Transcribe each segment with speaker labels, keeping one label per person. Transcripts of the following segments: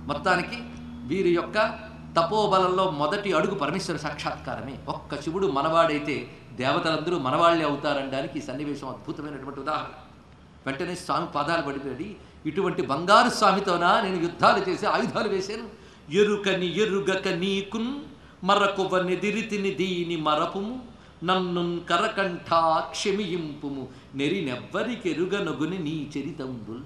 Speaker 1: మొత్తానికి వీరి యొక్క తపోబలంలో మొదటి అడుగు పరమేశ్వర సాక్షాత్కారమే ఒక్క శివుడు మనవాడైతే దేవతలందరూ మనవాళ్ళే అవుతారనడానికి ఈ సన్నివేశం అద్భుతమైనటువంటి ఉదాహరణ వెంటనే స్వామి పాదాలు పడిపోయి ఇటువంటి బంగారు స్వామితోనా నేను యుద్ధాలు చేసి ఆయుధాలు వేశాను ఎరుకని ఎరుగక నీకున్ మరకువనెదిరితిని దీని మరపుము నన్ను కరకంఠ క్షమియింపుము నెరినెవ్వరికెరుగనొగుని నీ చరితంబుల్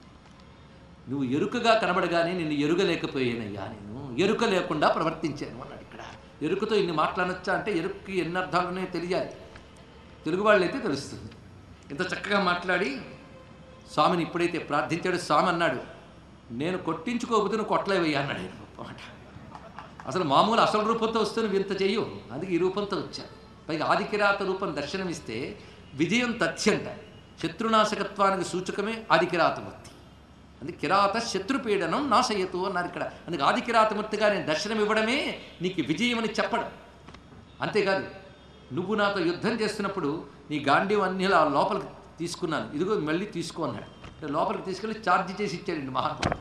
Speaker 1: నువ్వు ఎరుకగా కనబడగానే నేను ఎరుగలేకపోయానయ్యా నేను ఎరుక లేకుండా ప్రవర్తించాను అన్నాడు ఇక్కడ ఎరుకతో ఇన్ని మాట్లాడొచ్చా అంటే ఎరుక్కి ఎన్ని అర్థాలు ఉన్నాయో తెలియాలి తెలుగు వాళ్ళైతే తెలుస్తుంది ఇంత చక్కగా మాట్లాడి స్వామిని ఇప్పుడైతే ప్రార్థించాడు స్వామి అన్నాడు నేను కొట్టించుకోకపోతే నువ్వు కొట్టలేవయ్యా అన్నాడు ఆయన గొప్ప మాట అసలు మామూలు అసలు రూపంతో వస్తే నువ్వు ఇంత చెయ్యు అందుకే ఈ రూపంతో వచ్చాను పైగా ఆదికిరాత రూపం దర్శనమిస్తే విజయం తథ్యంట శత్రునాశకత్వానికి సూచకమే ఆదికిరాతమూర్తి అందుకే కిరాత శత్రుపీడనం నాశయతు అన్నారు ఇక్కడ అందుకే ఆదికిరాతమూర్తిగా నేను దర్శనం ఇవ్వడమే నీకు విజయం అని చెప్పడం అంతేకాదు నువ్వు నాతో యుద్ధం చేస్తున్నప్పుడు నీ గాంధీ అన్ని ఇలా లోపలికి తీసుకున్నాను ఇదిగో మళ్ళీ తీసుకో అన్నాడు అంటే లోపలికి తీసుకెళ్ళి ఛార్జ్ చేసి ఇచ్చాడండి మహాత్ముడు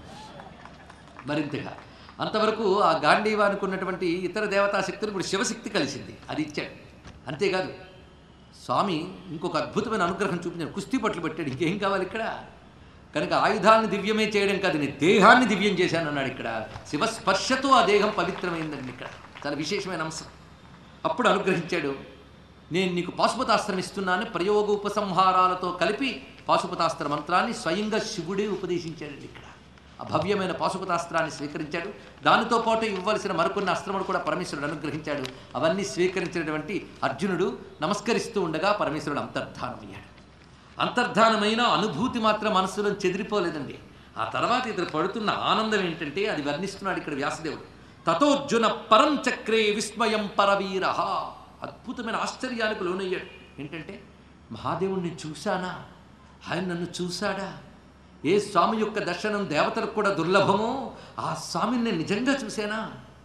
Speaker 1: మరింతగా అంతవరకు ఆ గాంధీవానికి ఉన్నటువంటి ఇతర దేవతా శక్తులు ఇప్పుడు శివశక్తి కలిసింది అది ఇచ్చాడు అంతేకాదు స్వామి ఇంకొక అద్భుతమైన అనుగ్రహం చూపించాడు కుస్తీ పట్లు పెట్టాడు ఇంకేం కావాలి ఇక్కడ కనుక ఆయుధాలను దివ్యమే చేయడం కాదు నేను దేహాన్ని దివ్యం చేశాను అన్నాడు ఇక్కడ శివస్పర్శతో ఆ దేహం పవిత్రమైందండి ఇక్కడ చాలా విశేషమైన అంశం అప్పుడు అనుగ్రహించాడు నేను నీకు పాశుపతాస్త్రం ఇస్తున్నాను ప్రయోగ ఉపసంహారాలతో కలిపి పాశుపతాస్త్ర మంత్రాన్ని స్వయంగా శివుడే ఉపదేశించాడండి ఇక్కడ ఆ భవ్యమైన పాశుపతాస్త్రాన్ని స్వీకరించాడు దానితో పాటు ఇవ్వవలసిన మరికొన్ని అస్త్రములు కూడా పరమేశ్వరుడు అనుగ్రహించాడు అవన్నీ స్వీకరించినటువంటి అర్జునుడు నమస్కరిస్తూ ఉండగా పరమేశ్వరుడు అంతర్ధానమయ్యాడు అంతర్ధానమైన అనుభూతి మాత్రం మనస్సులో చెదిరిపోలేదండి ఆ తర్వాత ఇతడు పడుతున్న ఆనందం ఏంటంటే అది వర్ణిస్తున్నాడు ఇక్కడ వ్యాసదేవుడు తతోర్జున పరం చక్రే విస్మయం పరవీర అద్భుతమైన ఆశ్చర్యానికి లోనయ్యాడు ఏంటంటే మహాదేవుణ్ణి చూశానా ఆయన నన్ను చూశాడా ఏ స్వామి యొక్క దర్శనం దేవతలకు కూడా దుర్లభమో ఆ స్వామిని నేను నిజంగా చూశానా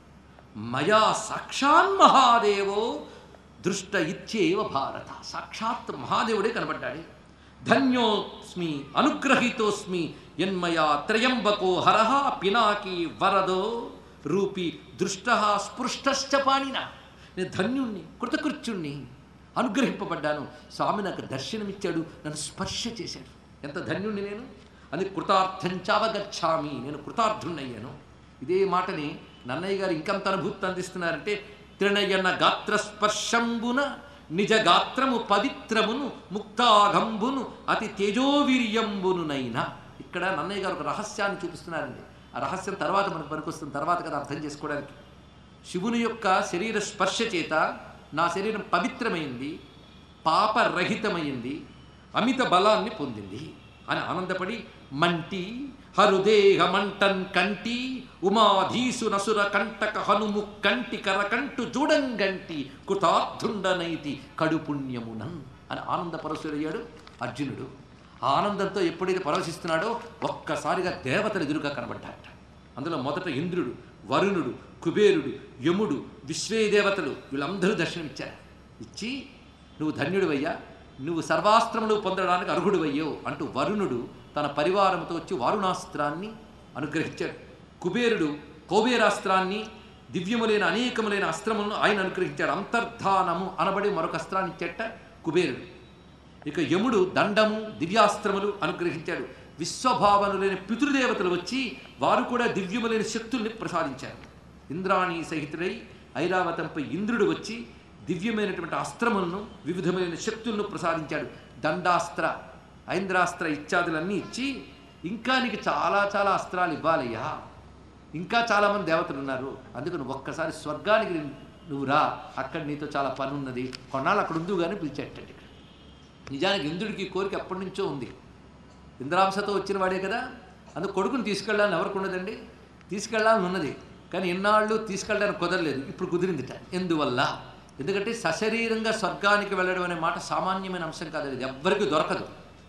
Speaker 1: మయా సాక్షాన్ మహాదేవో దృష్ట ఇచ్చేవ భారత సాక్షాత్ మహాదేవుడే కనబడ్డాడు ధన్యోస్మి అనుగ్రహీతోస్మి యన్మయా త్రయంబకో హరహ పినాకి వరదో రూపి దృష్ట స్పృష్టశ్చ పాణిన నేను ధన్యుణ్ణి కృతకృత్యుణ్ణి అనుగ్రహింపబడ్డాను స్వామి నాకు దర్శనమిచ్చాడు నన్ను స్పర్శ చేశాడు ఎంత ధన్యుణ్ణి నేను అది కృతార్థంచావగచ్చామి నేను కృతార్థుణ్ణయ్యాను ఇదే మాటని నన్నయ్య గారు ఇంకంత అనుభూతి అందిస్తున్నారంటే త్రినయన గాత్రస్పర్శంబున నిజ గాత్రము పవిత్రమును ముక్తాగంబును అతి తేజోవీర్యంబునునైనా ఇక్కడ నన్నయ్య గారు ఒక రహస్యాన్ని చూపిస్తున్నారండి ఆ రహస్యం తర్వాత మనకు పనికొస్తుంది తర్వాత కదా అర్థం చేసుకోవడానికి శివుని యొక్క శరీర స్పర్శ చేత నా శరీరం పవిత్రమైంది పాపరహితమైంది అమిత బలాన్ని పొందింది అని ఆనందపడి మంటి హరుదేహ మంటన్ కంటి ఉమాధీసు నసుర కంటక హనుము కంటి కరకంటు చూడంగంటి కృతార్థుండనైతి కడుపుణ్యమునన్ అని ఆనందపరశుడయ్యాడు అర్జునుడు ఆ ఆనందంతో ఎప్పుడైతే పరవశిస్తున్నాడో ఒక్కసారిగా దేవతలు ఎదురుగా కనబడ్డారట అందులో మొదట ఇంద్రుడు వరుణుడు కుబేరుడు యముడు విశ్వేదేవతలు వీళ్ళందరూ దర్శనమిచ్చారు ఇచ్చి నువ్వు ధన్యుడివయ్యా నువ్వు సర్వాస్త్రములు పొందడానికి అర్హుడివయ్యో అంటూ వరుణుడు తన పరివారంతో వచ్చి వారుణాస్త్రాన్ని అనుగ్రహించాడు కుబేరుడు కౌబేరాస్త్రాన్ని దివ్యములైన అనేకములైన అస్త్రములను ఆయన అనుగ్రహించాడు అంతర్ధానము అనబడి మరొక అస్త్రాన్ని ఇచ్చేట కుబేరుడు ఇక యముడు దండము దివ్యాస్త్రములు అనుగ్రహించాడు విశ్వభావనులైన పితృదేవతలు వచ్చి వారు కూడా దివ్యములైన శక్తుల్ని ప్రసాదించారు ఇంద్రాణి సహితుడై ఐరావతంపై ఇంద్రుడు వచ్చి దివ్యమైనటువంటి అస్త్రములను వివిధమైన శక్తులను ప్రసాదించాడు దండాస్త్ర ఐంద్రాస్త్ర ఇత్యాదులన్నీ ఇచ్చి ఇంకా నీకు చాలా చాలా అస్త్రాలు ఇవ్వాలయ్యా ఇంకా చాలామంది దేవతలు ఉన్నారు అందుకు నువ్వు ఒక్కసారి స్వర్గానికి నువ్వు రా అక్కడ నీతో చాలా పని ఉన్నది కొన్నాళ్ళు అక్కడ ఉందు కానీ పిలిచేటండి ఇక్కడ నిజానికి ఇంద్రుడికి ఈ కోరిక ఎప్పటి నుంచో ఉంది ఇంద్రాంశతో వచ్చిన వాడే కదా అందుకు కొడుకుని తీసుకెళ్ళాలని ఎవరికి ఉన్నదండి తీసుకెళ్ళాలని ఉన్నది కానీ ఇన్నాళ్ళు తీసుకెళ్ళడానికి కుదరలేదు ఇప్పుడు కుదిరిందిట ఎందువల్ల ఎందుకంటే సశరీరంగా స్వర్గానికి వెళ్ళడం అనే మాట సామాన్యమైన అంశం కాదు అది ఎవ్వరికి దొరకదు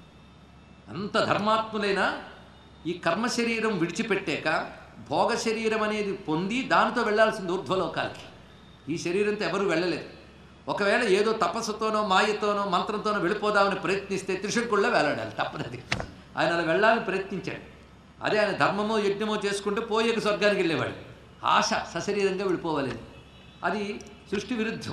Speaker 1: అంత ధర్మాత్ములైన ఈ కర్మ శరీరం విడిచిపెట్టాక భోగ శరీరం అనేది పొంది దానితో వెళ్ళాల్సింది ఊర్ధ్వలోకాలకి ఈ శరీరంతో ఎవరు వెళ్ళలేదు ఒకవేళ ఏదో తపస్సుతోనో మాయతోనో మంత్రంతోనో వెళ్ళిపోదామని ప్రయత్నిస్తే త్రిశంకుల్లో వేలాడాలి తప్పదది ఆయన అలా వెళ్ళాలని ప్రయత్నించాడు అదే ఆయన ధర్మమో యజ్ఞమో చేసుకుంటే పోయేక స్వర్గానికి వెళ్ళేవాడు ఆశ సశరీరంగా వెళ్ళిపోవాలని అది సృష్టి విరుద్ధం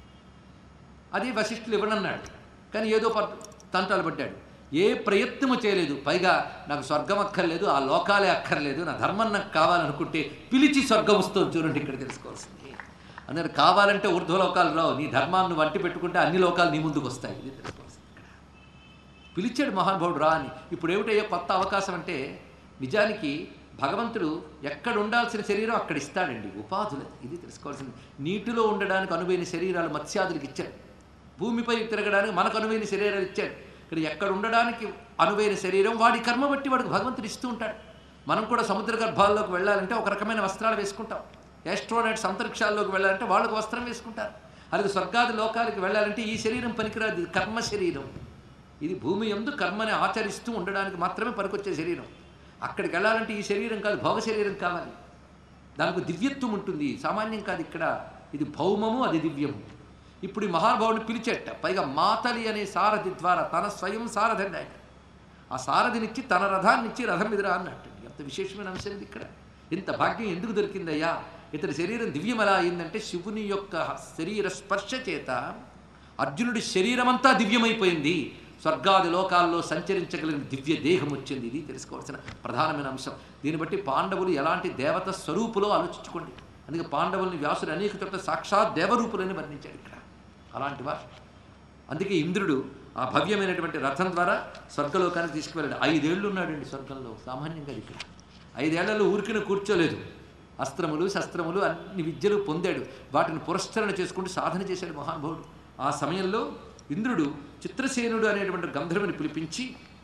Speaker 1: అది వశిష్ఠులు ఇవ్వనన్నాడు కానీ ఏదో ప తంటాలు పడ్డాడు ఏ ప్రయత్నము చేయలేదు పైగా నాకు స్వర్గం అక్కర్లేదు ఆ లోకాలే అక్కర్లేదు నా ధర్మం నాకు కావాలనుకుంటే పిలిచి స్వర్గం వస్తుంది చూడండి ఇక్కడ తెలుసుకోవాల్సింది అందరు కావాలంటే ఊర్ధ్వలోకాలు రావు నీ ధర్మాన్ని వంటి పెట్టుకుంటే అన్ని లోకాలు నీ ముందుకు వస్తాయి ఇది తెలుసుకోవాల్సింది ఇక్కడ పిలిచాడు మహానుభావుడు రా అని ఇప్పుడు ఏమిటయ్యో కొత్త అవకాశం అంటే నిజానికి భగవంతుడు ఎక్కడ ఉండాల్సిన శరీరం అక్కడ ఇస్తాడండి ఉపాధులు ఇది తెలుసుకోవాల్సింది నీటిలో ఉండడానికి అనువైన శరీరాలు మత్స్యాదులకు ఇచ్చాడు భూమిపై తిరగడానికి మనకు అనువైన శరీరాలు ఇచ్చాడు ఇక్కడ ఎక్కడ ఉండడానికి అనువైన శరీరం వాడి కర్మ బట్టి వాడికి భగవంతుడు ఇస్తూ ఉంటాడు మనం కూడా సముద్ర గర్భాల్లోకి వెళ్ళాలంటే ఒక రకమైన వస్త్రాలు వేసుకుంటాం యాస్ట్రోనైట్స్ అంతరిక్షాల్లోకి వెళ్ళాలంటే వాళ్ళకు వస్త్రం వేసుకుంటారు అలాగే స్వర్గాది లోకాలకు వెళ్ళాలంటే ఈ శరీరం పనికిరాదు ఇది కర్మ శరీరం ఇది భూమి ఎందు కర్మని ఆచరిస్తూ ఉండడానికి మాత్రమే పనికొచ్చే శరీరం అక్కడికి వెళ్ళాలంటే ఈ శరీరం కాదు భోగ శరీరం కావాలి దానికి దివ్యత్వం ఉంటుంది సామాన్యం కాదు ఇక్కడ ఇది భౌమము అది దివ్యము ఇప్పుడు ఈ మహానుభావుడిని పిలిచేట పైగా మాతలి అనే సారథి ద్వారా తన స్వయం సారథండి ఆయన ఆ సారథినిచ్చి తన రథాన్నిచ్చి రథం ఎదురా అన్నట్టు ఎంత విశేషమైన అంశం ఇది ఇక్కడ ఇంత భాగ్యం ఎందుకు దొరికిందయ్యా ఇతని శరీరం దివ్యం ఎలా అయిందంటే శివుని యొక్క శరీర స్పర్శ చేత అర్జునుడి శరీరమంతా దివ్యమైపోయింది స్వర్గాది లోకాల్లో సంచరించగలిగిన దివ్య దేహం వచ్చింది ఇది తెలుసుకోవాల్సిన ప్రధానమైన అంశం దీన్ని బట్టి పాండవులు ఎలాంటి దేవత స్వరూపులో ఆలోచించుకోండి అందుకే పాండవుల్ని వ్యాసుడు అనేక చోట్ల సాక్షాత్ దేవరూపులని వర్ణించాడు ఇక్కడ అలాంటి వారు అందుకే ఇంద్రుడు ఆ భవ్యమైనటువంటి రథం ద్వారా స్వర్గలోకానికి తీసుకువెళ్ళాడు ఐదేళ్లు ఉన్నాడండి స్వర్గంలో సామాన్యంగా ఇక్కడ ఐదేళ్లలో ఊరికిన కూర్చోలేదు అస్త్రములు శస్త్రములు అన్ని విద్యలు పొందాడు వాటిని పురస్కరణ చేసుకుంటూ సాధన చేశాడు మహానుభావుడు ఆ సమయంలో ఇంద్రుడు చిత్రసేనుడు అనేటువంటి గంధర్వుని పిలిపించి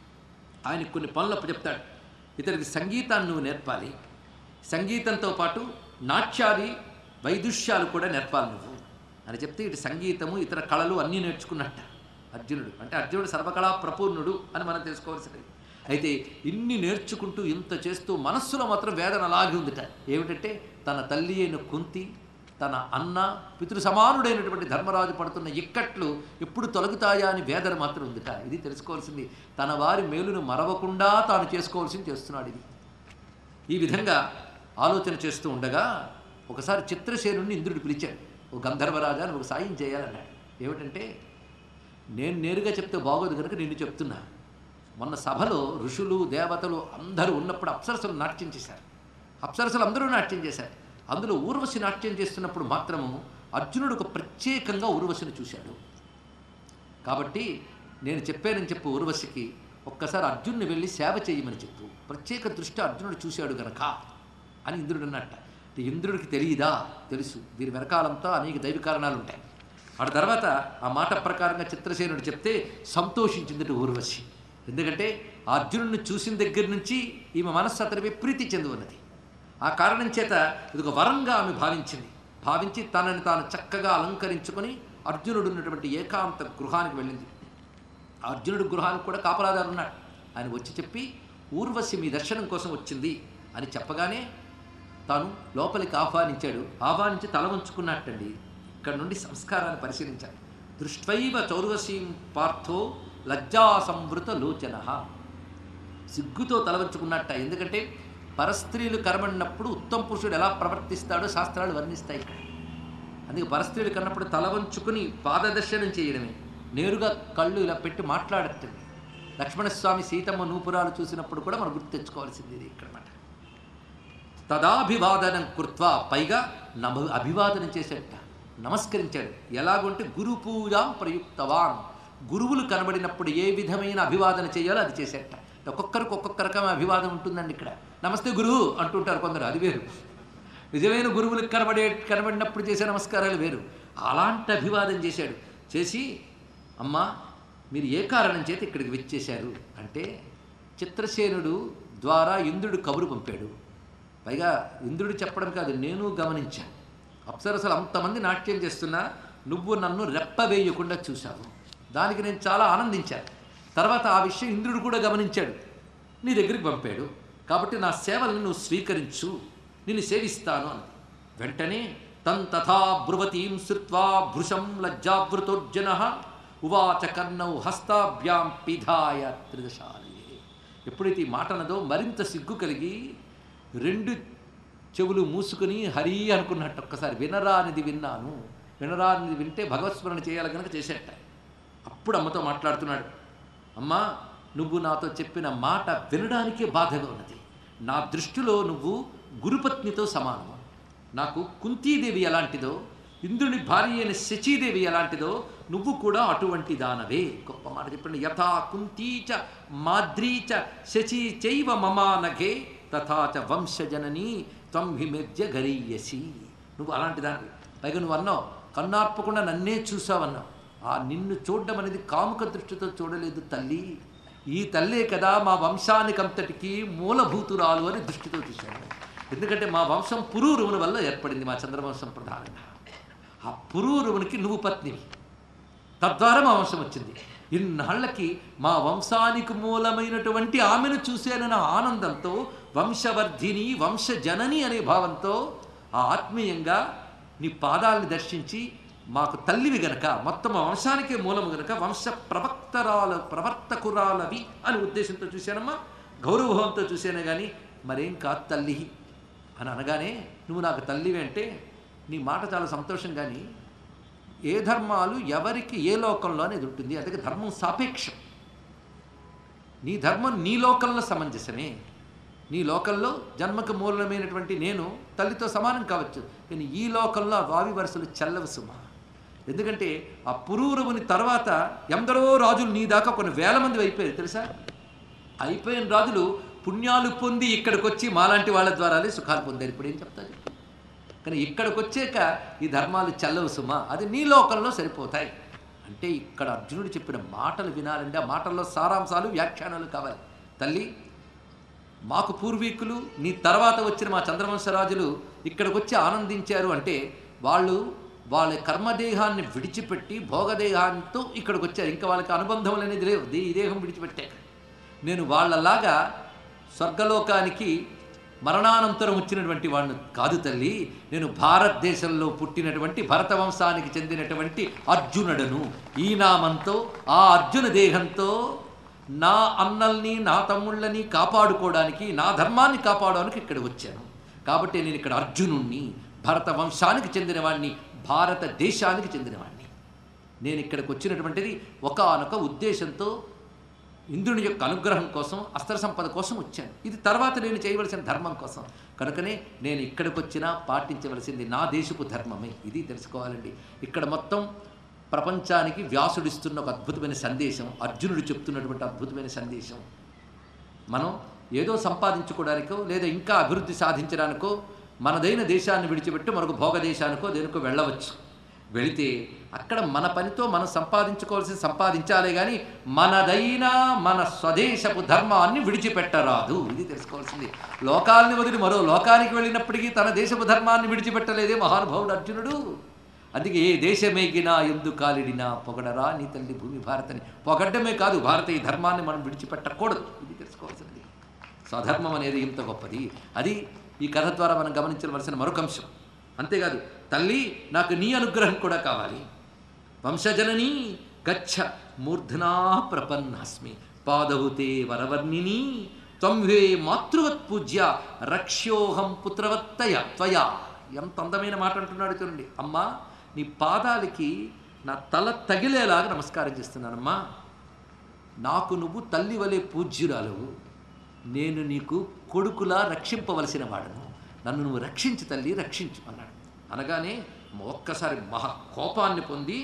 Speaker 1: ఆయనకు కొన్ని పనులు అప్పచెప్తాడు ఇతనికి సంగీతాన్ని నువ్వు నేర్పాలి సంగీతంతో పాటు నాట్యాది వైదుష్యాలు కూడా నేర్పాలి నువ్వు అని చెప్తే ఇటు సంగీతము ఇతర కళలు అన్నీ నేర్చుకున్నట్ట అర్జునుడు అంటే అర్జునుడు సర్వకళా ప్రపూర్ణుడు అని మనం తెలుసుకోవాల్సినది అయితే ఇన్ని నేర్చుకుంటూ ఇంత చేస్తూ మనస్సులో మాత్రం వేదన అలాగే ఉందిట ఏమిటంటే తన తల్లి అయిన కుంతి తన అన్న పితృ సమానుడైనటువంటి ధర్మరాజు పడుతున్న ఇక్కట్లు ఎప్పుడు తొలగుతాయా అని వేదన మాత్రం ఉందిట ఇది తెలుసుకోవాల్సింది తన వారి మేలును మరవకుండా తాను చేసుకోవాల్సింది చేస్తున్నాడు ఇది ఈ విధంగా ఆలోచన చేస్తూ ఉండగా ఒకసారి చిత్రసేనుడిని ఇంద్రుడు పిలిచాడు ఓ గంధర్వరాజా నువ్వు సాయం చేయాలన్నాడు ఏమిటంటే నేను నేరుగా చెప్తే బాగోదు కనుక నిన్ను చెప్తున్నా మొన్న సభలో ఋషులు దేవతలు అందరూ ఉన్నప్పుడు అప్సరసలు నాట్యం చేశారు అప్సరసలు అందరూ నాట్యం చేశారు అందులో ఊర్వశి నాట్యం చేస్తున్నప్పుడు మాత్రము అర్జునుడు ఒక ప్రత్యేకంగా ఊర్వశిని చూశాడు కాబట్టి నేను చెప్పానని చెప్పు ఊర్వశికి ఒక్కసారి అర్జునుని వెళ్ళి సేవ చేయమని చెప్పు ప్రత్యేక దృష్టి అర్జునుడు చూశాడు గనక అని ఇంద్రుడు అన్నట్ట అంటే ఇంద్రుడికి తెలియదా తెలుసు దీని వెనకాలంతా అనేక దైవ కారణాలు ఉంటాయి ఆ తర్వాత ఆ మాట ప్రకారంగా చిత్రసేనుడు చెప్తే సంతోషించింది ఊర్వశి ఎందుకంటే ఆ అర్జునుడిని చూసిన దగ్గర నుంచి ఈమె మనస్సు అతనిపై ప్రీతి చెంది ఉన్నది ఆ కారణం చేత ఇది ఒక వరంగా ఆమె భావించింది భావించి తనని తాను చక్కగా అలంకరించుకొని అర్జునుడు ఉన్నటువంటి ఏకాంత గృహానికి వెళ్ళింది ఆ అర్జునుడి గృహానికి కూడా కాపలాదారు ఉన్నాడు ఆయన వచ్చి చెప్పి ఊర్వశి మీ దర్శనం కోసం వచ్చింది అని చెప్పగానే తాను లోపలికి ఆహ్వానించాడు ఆహ్వానించి తల ఉంచుకున్నట్టండి ఇక్కడ నుండి సంస్కారాన్ని పరిశీలించాలి దృష్ట్వైవ చౌర్వశీం పార్థో లజ్జా సంవృత లోచన సిగ్గుతో తల వంచుకున్నట్ట ఎందుకంటే పరస్త్రీలు కనబడినప్పుడు ఉత్తమ పురుషుడు ఎలా ప్రవర్తిస్తాడో శాస్త్రాలు వర్ణిస్తాయి ఇక్కడ అందుకే పరస్త్రీలు కన్నప్పుడు తల వంచుకుని పాదదర్శనం చేయడమే నేరుగా కళ్ళు ఇలా పెట్టి మాట్లాడటమే లక్ష్మణస్వామి సీతమ్మ నూపురాలు చూసినప్పుడు కూడా మనం గుర్తు తెచ్చుకోవాల్సింది ఇది ఇక్కడ మాట తదాభివాదనం కృత్వా పైగా నమ అభివాదనం చేసేట నమస్కరించాడు ఎలాగంటే గురు పూజాం ప్రయుక్తవాన్ గురువులు కనబడినప్పుడు ఏ విధమైన అభివాదన చేయాలో అది చేసేట ఒక్కొక్కరికి ఒక్కొక్క రకమైన అభివాదం ఉంటుందండి ఇక్కడ నమస్తే గురువు అంటుంటారు కొందరు అది వేరు నిజమైన గురువులకు కనబడే కనబడినప్పుడు చేసే నమస్కారాలు వేరు అలాంటి అభివాదం చేశాడు చేసి అమ్మా మీరు ఏ కారణం చేత ఇక్కడికి విచ్చేశారు అంటే చిత్రసేనుడు ద్వారా ఇంద్రుడు కబురు పంపాడు పైగా ఇంద్రుడు చెప్పడం కాదు నేను గమనించాను అప్సరసలు అంతమంది నాట్యం చేస్తున్నా నువ్వు నన్ను రెప్పవేయకుండా చూశావు దానికి నేను చాలా ఆనందించాను తర్వాత ఆ విషయం ఇంద్రుడు కూడా గమనించాడు నీ దగ్గరికి పంపాడు కాబట్టి నా సేవలను నువ్వు స్వీకరించు నిన్ను సేవిస్తాను అని వెంటనే తం తథా బ్రువతీం శ్రుత్వా భృశం లజ్జావృతోర్జన ఉవాచ కర్ణౌ హస్తాభ్యాం పిధాయ త్రిదశాలి ఎప్పుడైతే ఈ మాట అన్నదో మరింత సిగ్గు కలిగి రెండు చెవులు మూసుకుని హరి అనుకున్నట్టు ఒక్కసారి వినరా అనేది విన్నాను వినరా అనేది వింటే భగవత్స్మరణ చేయాలి కనుక చేసేట అప్పుడు అమ్మతో మాట్లాడుతున్నాడు అమ్మా నువ్వు నాతో చెప్పిన మాట వినడానికే బాధగా ఉన్నది నా దృష్టిలో నువ్వు గురుపత్నితో సమానము నాకు కుంతీదేవి ఎలాంటిదో ఇంద్రుని భార్య అయిన శచీదేవి ఎలాంటిదో నువ్వు కూడా అటువంటి దానవే గొప్ప మాట చెప్పండి యథా కుంతీచ మాద్రీచ శచీ చైవ మమానఘే తథాచ వంశజనని త్వం హిమేద్య గరీయసి నువ్వు అలాంటి దానివి పైగా నువ్వు అన్నావు కన్నార్పకుండా నన్నే చూసావన్నావు ఆ నిన్ను చూడడం అనేది కాముక దృష్టితో చూడలేదు తల్లి ఈ తల్లే కదా మా వంశానికంతటికి మూలభూతురాలు అని దృష్టితో చూశాను ఎందుకంటే మా వంశం పురూరువుని వల్ల ఏర్పడింది మా చంద్రవంశం ప్రధానంగా ఆ పురూరువునికి నువ్వు పత్నివి తద్వారా మా వంశం వచ్చింది ఇన్నాళ్ళకి మా వంశానికి మూలమైనటువంటి ఆమెను చూశానన్న ఆనందంతో వంశవర్ధిని వంశజనని అనే భావంతో ఆ ఆత్మీయంగా నీ పాదాలని దర్శించి మాకు తల్లివి గనక మొత్తం మా వంశానికే మూలము గనక వంశ ప్రవక్తరాల ప్రవర్తకురాలవి అని ఉద్దేశంతో చూశానమ్మా గౌరవభావంతో చూశానే కానీ మరేం కాదు తల్లి అని అనగానే నువ్వు నాకు తల్లివి అంటే నీ మాట చాలా సంతోషం కానీ ఏ ధర్మాలు ఎవరికి ఏ లోకంలో అనేది ఉంటుంది అందుకే ధర్మం సాపేక్షం నీ ధర్మం నీ లోకంలో సమంజసమే నీ లోకంలో జన్మకు మూలమైనటువంటి నేను తల్లితో సమానం కావచ్చు కానీ ఈ లోకంలో ఆ వావి వరుసలు చెల్లవు సుమా ఎందుకంటే ఆ పురూరవుని తర్వాత ఎందరో రాజులు నీ దాకా కొన్ని వేల మంది అయిపోయారు తెలుసా అయిపోయిన రాజులు పుణ్యాలు పొంది ఇక్కడికి వచ్చి మాలాంటి వాళ్ళ ద్వారానే సుఖాలు పొందారు ఇప్పుడు ఏం చెప్తా చెప్పు కానీ ఇక్కడికి వచ్చాక ఈ ధర్మాలు చల్లవు సుమా అది నీ లోకంలో సరిపోతాయి అంటే ఇక్కడ అర్జునుడు చెప్పిన మాటలు వినాలంటే ఆ మాటల్లో సారాంశాలు వ్యాఖ్యానాలు కావాలి తల్లి మాకు పూర్వీకులు నీ తర్వాత వచ్చిన మా చంద్రవంశరాజులు ఇక్కడికి వచ్చి ఆనందించారు అంటే వాళ్ళు వాళ్ళ కర్మదేహాన్ని విడిచిపెట్టి భోగదేహాంతో ఇక్కడికి వచ్చారు ఇంకా వాళ్ళకి అనుబంధం అనేది లేవు దే- ఈ దేహం విడిచిపెట్టాక నేను వాళ్ళలాగా స్వర్గలోకానికి మరణానంతరం వచ్చినటువంటి వాడిని కాదు తల్లి నేను భారతదేశంలో పుట్టినటువంటి భరత వంశానికి చెందినటువంటి అర్జునుడను ఈ నామంతో ఆ అర్జున దేహంతో నా అన్నల్ని నా తమ్ముళ్ళని కాపాడుకోవడానికి నా ధర్మాన్ని కాపాడడానికి ఇక్కడ వచ్చాను కాబట్టి నేను ఇక్కడ అర్జునుణ్ణి భరత వంశానికి చెందినవాడిని భారతదేశానికి చెందినవాడిని నేను ఇక్కడికి వచ్చినటువంటిది ఒకానొక ఉద్దేశంతో ఇంద్రుని యొక్క అనుగ్రహం కోసం అస్త్ర సంపద కోసం వచ్చాను ఇది తర్వాత నేను చేయవలసిన ధర్మం కోసం కనుకనే నేను ఇక్కడికి వచ్చినా పాటించవలసింది నా దేశపు ధర్మమే ఇది తెలుసుకోవాలండి ఇక్కడ మొత్తం ప్రపంచానికి వ్యాసుడిస్తున్న ఒక అద్భుతమైన సందేశం అర్జునుడు చెప్తున్నటువంటి అద్భుతమైన సందేశం మనం ఏదో సంపాదించుకోవడానికో లేదా ఇంకా అభివృద్ధి సాధించడానికో మనదైన దేశాన్ని విడిచిపెట్టి మరొక భోగ దేశానికో దేనికో వెళ్ళవచ్చు వెళితే అక్కడ మన పనితో మనం సంపాదించుకోవాల్సింది సంపాదించాలే కానీ మనదైన మన స్వదేశపు ధర్మాన్ని విడిచిపెట్టరాదు ఇది తెలుసుకోవాల్సింది లోకాల్ని వదిలి మరో లోకానికి వెళ్ళినప్పటికీ తన దేశపు ధర్మాన్ని విడిచిపెట్టలేదే మహానుభావుడు అర్జునుడు అందుకే ఏ దేశమేగినా ఎందు కాలిడినా పొగడరా నీ తల్లి భూమి భారతని పొగడ్డమే కాదు భారతీయ ధర్మాన్ని మనం విడిచిపెట్టకూడదు ఇది తెలుసుకోవాల్సింది స్వధర్మం అనేది ఇంత గొప్పది అది ఈ కథ ద్వారా మనం గమనించవలసిన మరొక అంశం అంతేకాదు తల్లి నాకు నీ అనుగ్రహం కూడా కావాలి వంశజనని గచ్చ మూర్ధనా ప్రపన్నాస్మి పాదవుతే వరవర్ణిని త్వంహే మాతృవత్ పూజ్య రక్ష్యోహం పుత్రవత్తయ త్వయా ఎంత అందమైన మాట అంటున్నాడు చూడండి అమ్మా నీ పాదాలకి నా తల తగిలేలాగా నమస్కారం చేస్తున్నానమ్మా నాకు నువ్వు తల్లి వలె పూజ్యురాలు నేను నీకు కొడుకులా రక్షింపవలసిన వాడను నన్ను నువ్వు రక్షించు తల్లి రక్షించు అన్నాడు అనగానే ఒక్కసారి మహా కోపాన్ని పొంది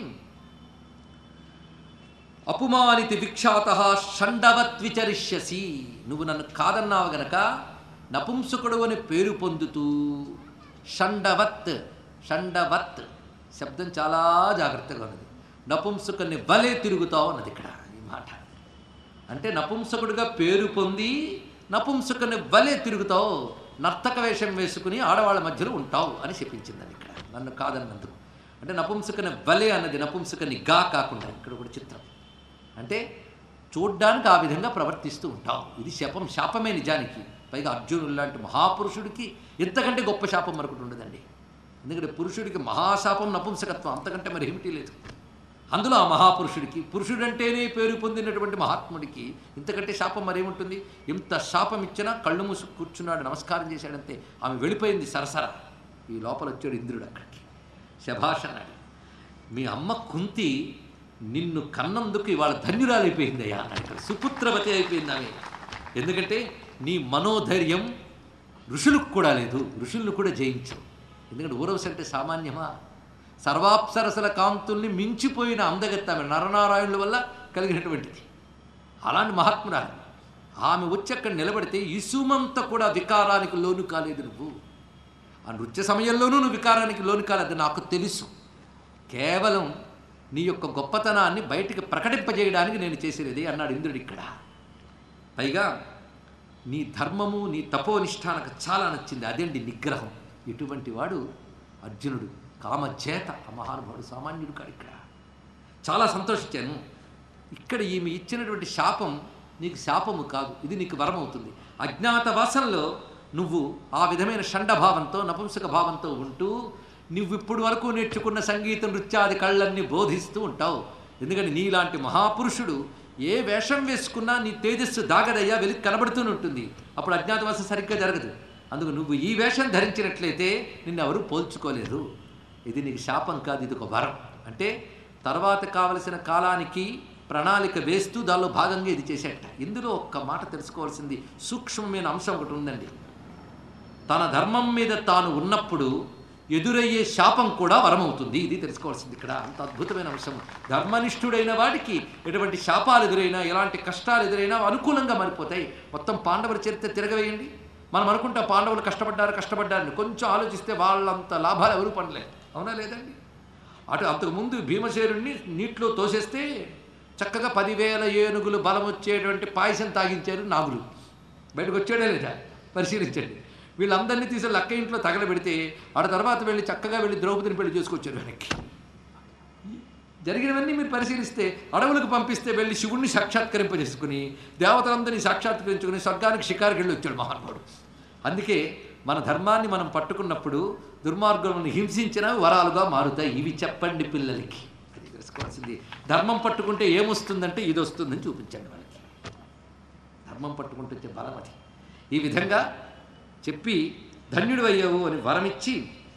Speaker 1: అపుమానితి విఖ్యాత షండవత్ విచరిష్యసి నువ్వు నన్ను కాదన్నావు గనక నపుంసకుడు అని పేరు పొందుతూ షండవత్ షండవత్ శబ్దం చాలా జాగ్రత్తగా ఉన్నది నపుంసకుని వలే తిరుగుతావు అన్నది ఇక్కడ ఈ మాట అంటే నపుంసకుడిగా పేరు పొంది నపుంసకుని వలే తిరుగుతావు నర్తక వేషం వేసుకుని ఆడవాళ్ళ మధ్యలో ఉంటావు అని చెప్పించిందని ఇక్కడ నన్ను కాదన్నందుకు అంటే నపుంసకుని వలే అన్నది నపుంసకుని గా కాకుండా ఇక్కడ కూడా చిత్రం అంటే చూడ్డానికి ఆ విధంగా ప్రవర్తిస్తూ ఉంటావు ఇది శపం శాపమే నిజానికి పైగా అర్జునుడు లాంటి మహాపురుషుడికి ఎంతకంటే గొప్ప శాపం మరొకటి ఉండదండి ఎందుకంటే పురుషుడికి మహాశాపం నపుంసకత్వం అంతకంటే మరి ఏమిటి లేదు అందులో ఆ మహాపురుషుడికి పురుషుడంటేనే పేరు పొందినటువంటి మహాత్ముడికి ఇంతకంటే శాపం మరేముంటుంది ఇంత శాపం ఇచ్చినా కళ్ళు మూసు కూర్చున్నాడు నమస్కారం చేశాడంతే ఆమె వెళ్ళిపోయింది సరసర ఈ లోపల వచ్చాడు ఇంద్రుడు అక్కడికి శభాష్ అన్నాడు మీ అమ్మ కుంతి నిన్ను కన్నందుకు ఇవాళ ధన్యురాలైపోయిందయ్యా అన్నాడు సుపుత్రవతి అయిపోయింది ఆమె ఎందుకంటే నీ మనోధైర్యం ఋషులకు కూడా లేదు ఋషులను కూడా జయించవు ఎందుకంటే ఊరవశ అంటే సామాన్యమా సర్వాప్సరసల కాంతుల్ని మించిపోయిన అందగత్త ఆమె నరనారాయణుల వల్ల కలిగినటువంటిది అలాంటి మహాత్మురాలు ఆమె వచ్చి అక్కడ నిలబడితే ఇసుమంత కూడా వికారానికి లోను కాలేదు నువ్వు ఆ నృత్య సమయంలోనూ నువ్వు వికారానికి లోను కాలేదు నాకు తెలుసు కేవలం నీ యొక్క గొప్పతనాన్ని బయటికి ప్రకటింపజేయడానికి నేను చేసేది అన్నాడు ఇంద్రుడు ఇక్కడ పైగా నీ ధర్మము నీ తపోనిష్ట నాకు చాలా నచ్చింది అదేంటి నిగ్రహం ఇటువంటి వాడు అర్జునుడు కామచేత ఆ మహానుభావుడు సామాన్యుడు కాడు ఇక్కడ చాలా సంతోషించాను ఇక్కడ ఈమె ఇచ్చినటువంటి శాపం నీకు శాపము కాదు ఇది నీకు వరం అవుతుంది అజ్ఞాతవాసంలో నువ్వు ఆ విధమైన షండభావంతో నపుంసక భావంతో ఉంటూ నువ్వు ఇప్పుడు వరకు నేర్చుకున్న సంగీత నృత్యాది కళ్ళన్ని బోధిస్తూ ఉంటావు ఎందుకంటే నీలాంటి మహాపురుషుడు ఏ వేషం వేసుకున్నా నీ తేజస్సు దాగదయ్యా వెలికి కనబడుతూనే ఉంటుంది అప్పుడు అజ్ఞాతవాసం సరిగ్గా జరగదు అందుకు నువ్వు ఈ వేషం ధరించినట్లయితే నిన్ను ఎవరు పోల్చుకోలేరు ఇది నీకు శాపం కాదు ఇది ఒక వరం అంటే తర్వాత కావలసిన కాలానికి ప్రణాళిక వేస్తూ దానిలో భాగంగా ఇది చేసేట ఇందులో ఒక్క మాట తెలుసుకోవాల్సింది సూక్ష్మమైన అంశం ఒకటి ఉందండి తన ధర్మం మీద తాను ఉన్నప్పుడు ఎదురయ్యే శాపం కూడా వరమవుతుంది ఇది తెలుసుకోవాల్సింది ఇక్కడ అంత అద్భుతమైన అంశం ధర్మనిష్ఠుడైన వాడికి ఎటువంటి శాపాలు ఎదురైనా ఎలాంటి కష్టాలు ఎదురైనా అనుకూలంగా మారిపోతాయి మొత్తం పాండవుల చరిత్ర తిరగవేయండి మనం అనుకుంటాం పాండవులు కష్టపడ్డారు కష్టపడ్డారని కొంచెం ఆలోచిస్తే వాళ్ళంత లాభాలు ఎవరు పడలేదు అవునా లేదండి అటు అంతకుముందు భీమసేనుడిని నీటిలో తోసేస్తే చక్కగా పదివేల ఏనుగులు బలం వచ్చేటువంటి పాయసం తాగించారు నాగులు బయటకు వచ్చాడే లేదా పరిశీలించండి వీళ్ళందరినీ తీసి లక్క ఇంట్లో తగలబెడితే ఆడ తర్వాత వెళ్ళి చక్కగా వెళ్ళి ద్రౌపదిని పెళ్లి చేసుకొచ్చారు వెనక్కి జరిగినవన్నీ మీరు పరిశీలిస్తే అడవులకు పంపిస్తే వెళ్ళి శివుణ్ణి సాక్షాత్కరింపజేసుకుని దేవతలందరినీ సాక్షాత్కరించుకుని స్వర్గానికి షికారుకి వెళ్ళి వచ్చాడు మహానుభావుడు అందుకే మన ధర్మాన్ని మనం పట్టుకున్నప్పుడు దుర్మార్గులను హింసించిన వరాలుగా మారుతాయి ఇవి చెప్పండి పిల్లలకి అది తెలుసుకోవాల్సింది ధర్మం పట్టుకుంటే ఏమొస్తుందంటే ఇది వస్తుందని చూపించండి వాళ్ళకి ధర్మం పట్టుకుంటే వచ్చే బలం అది ఈ విధంగా చెప్పి ధన్యుడు అయ్యావు అని వరమిచ్చి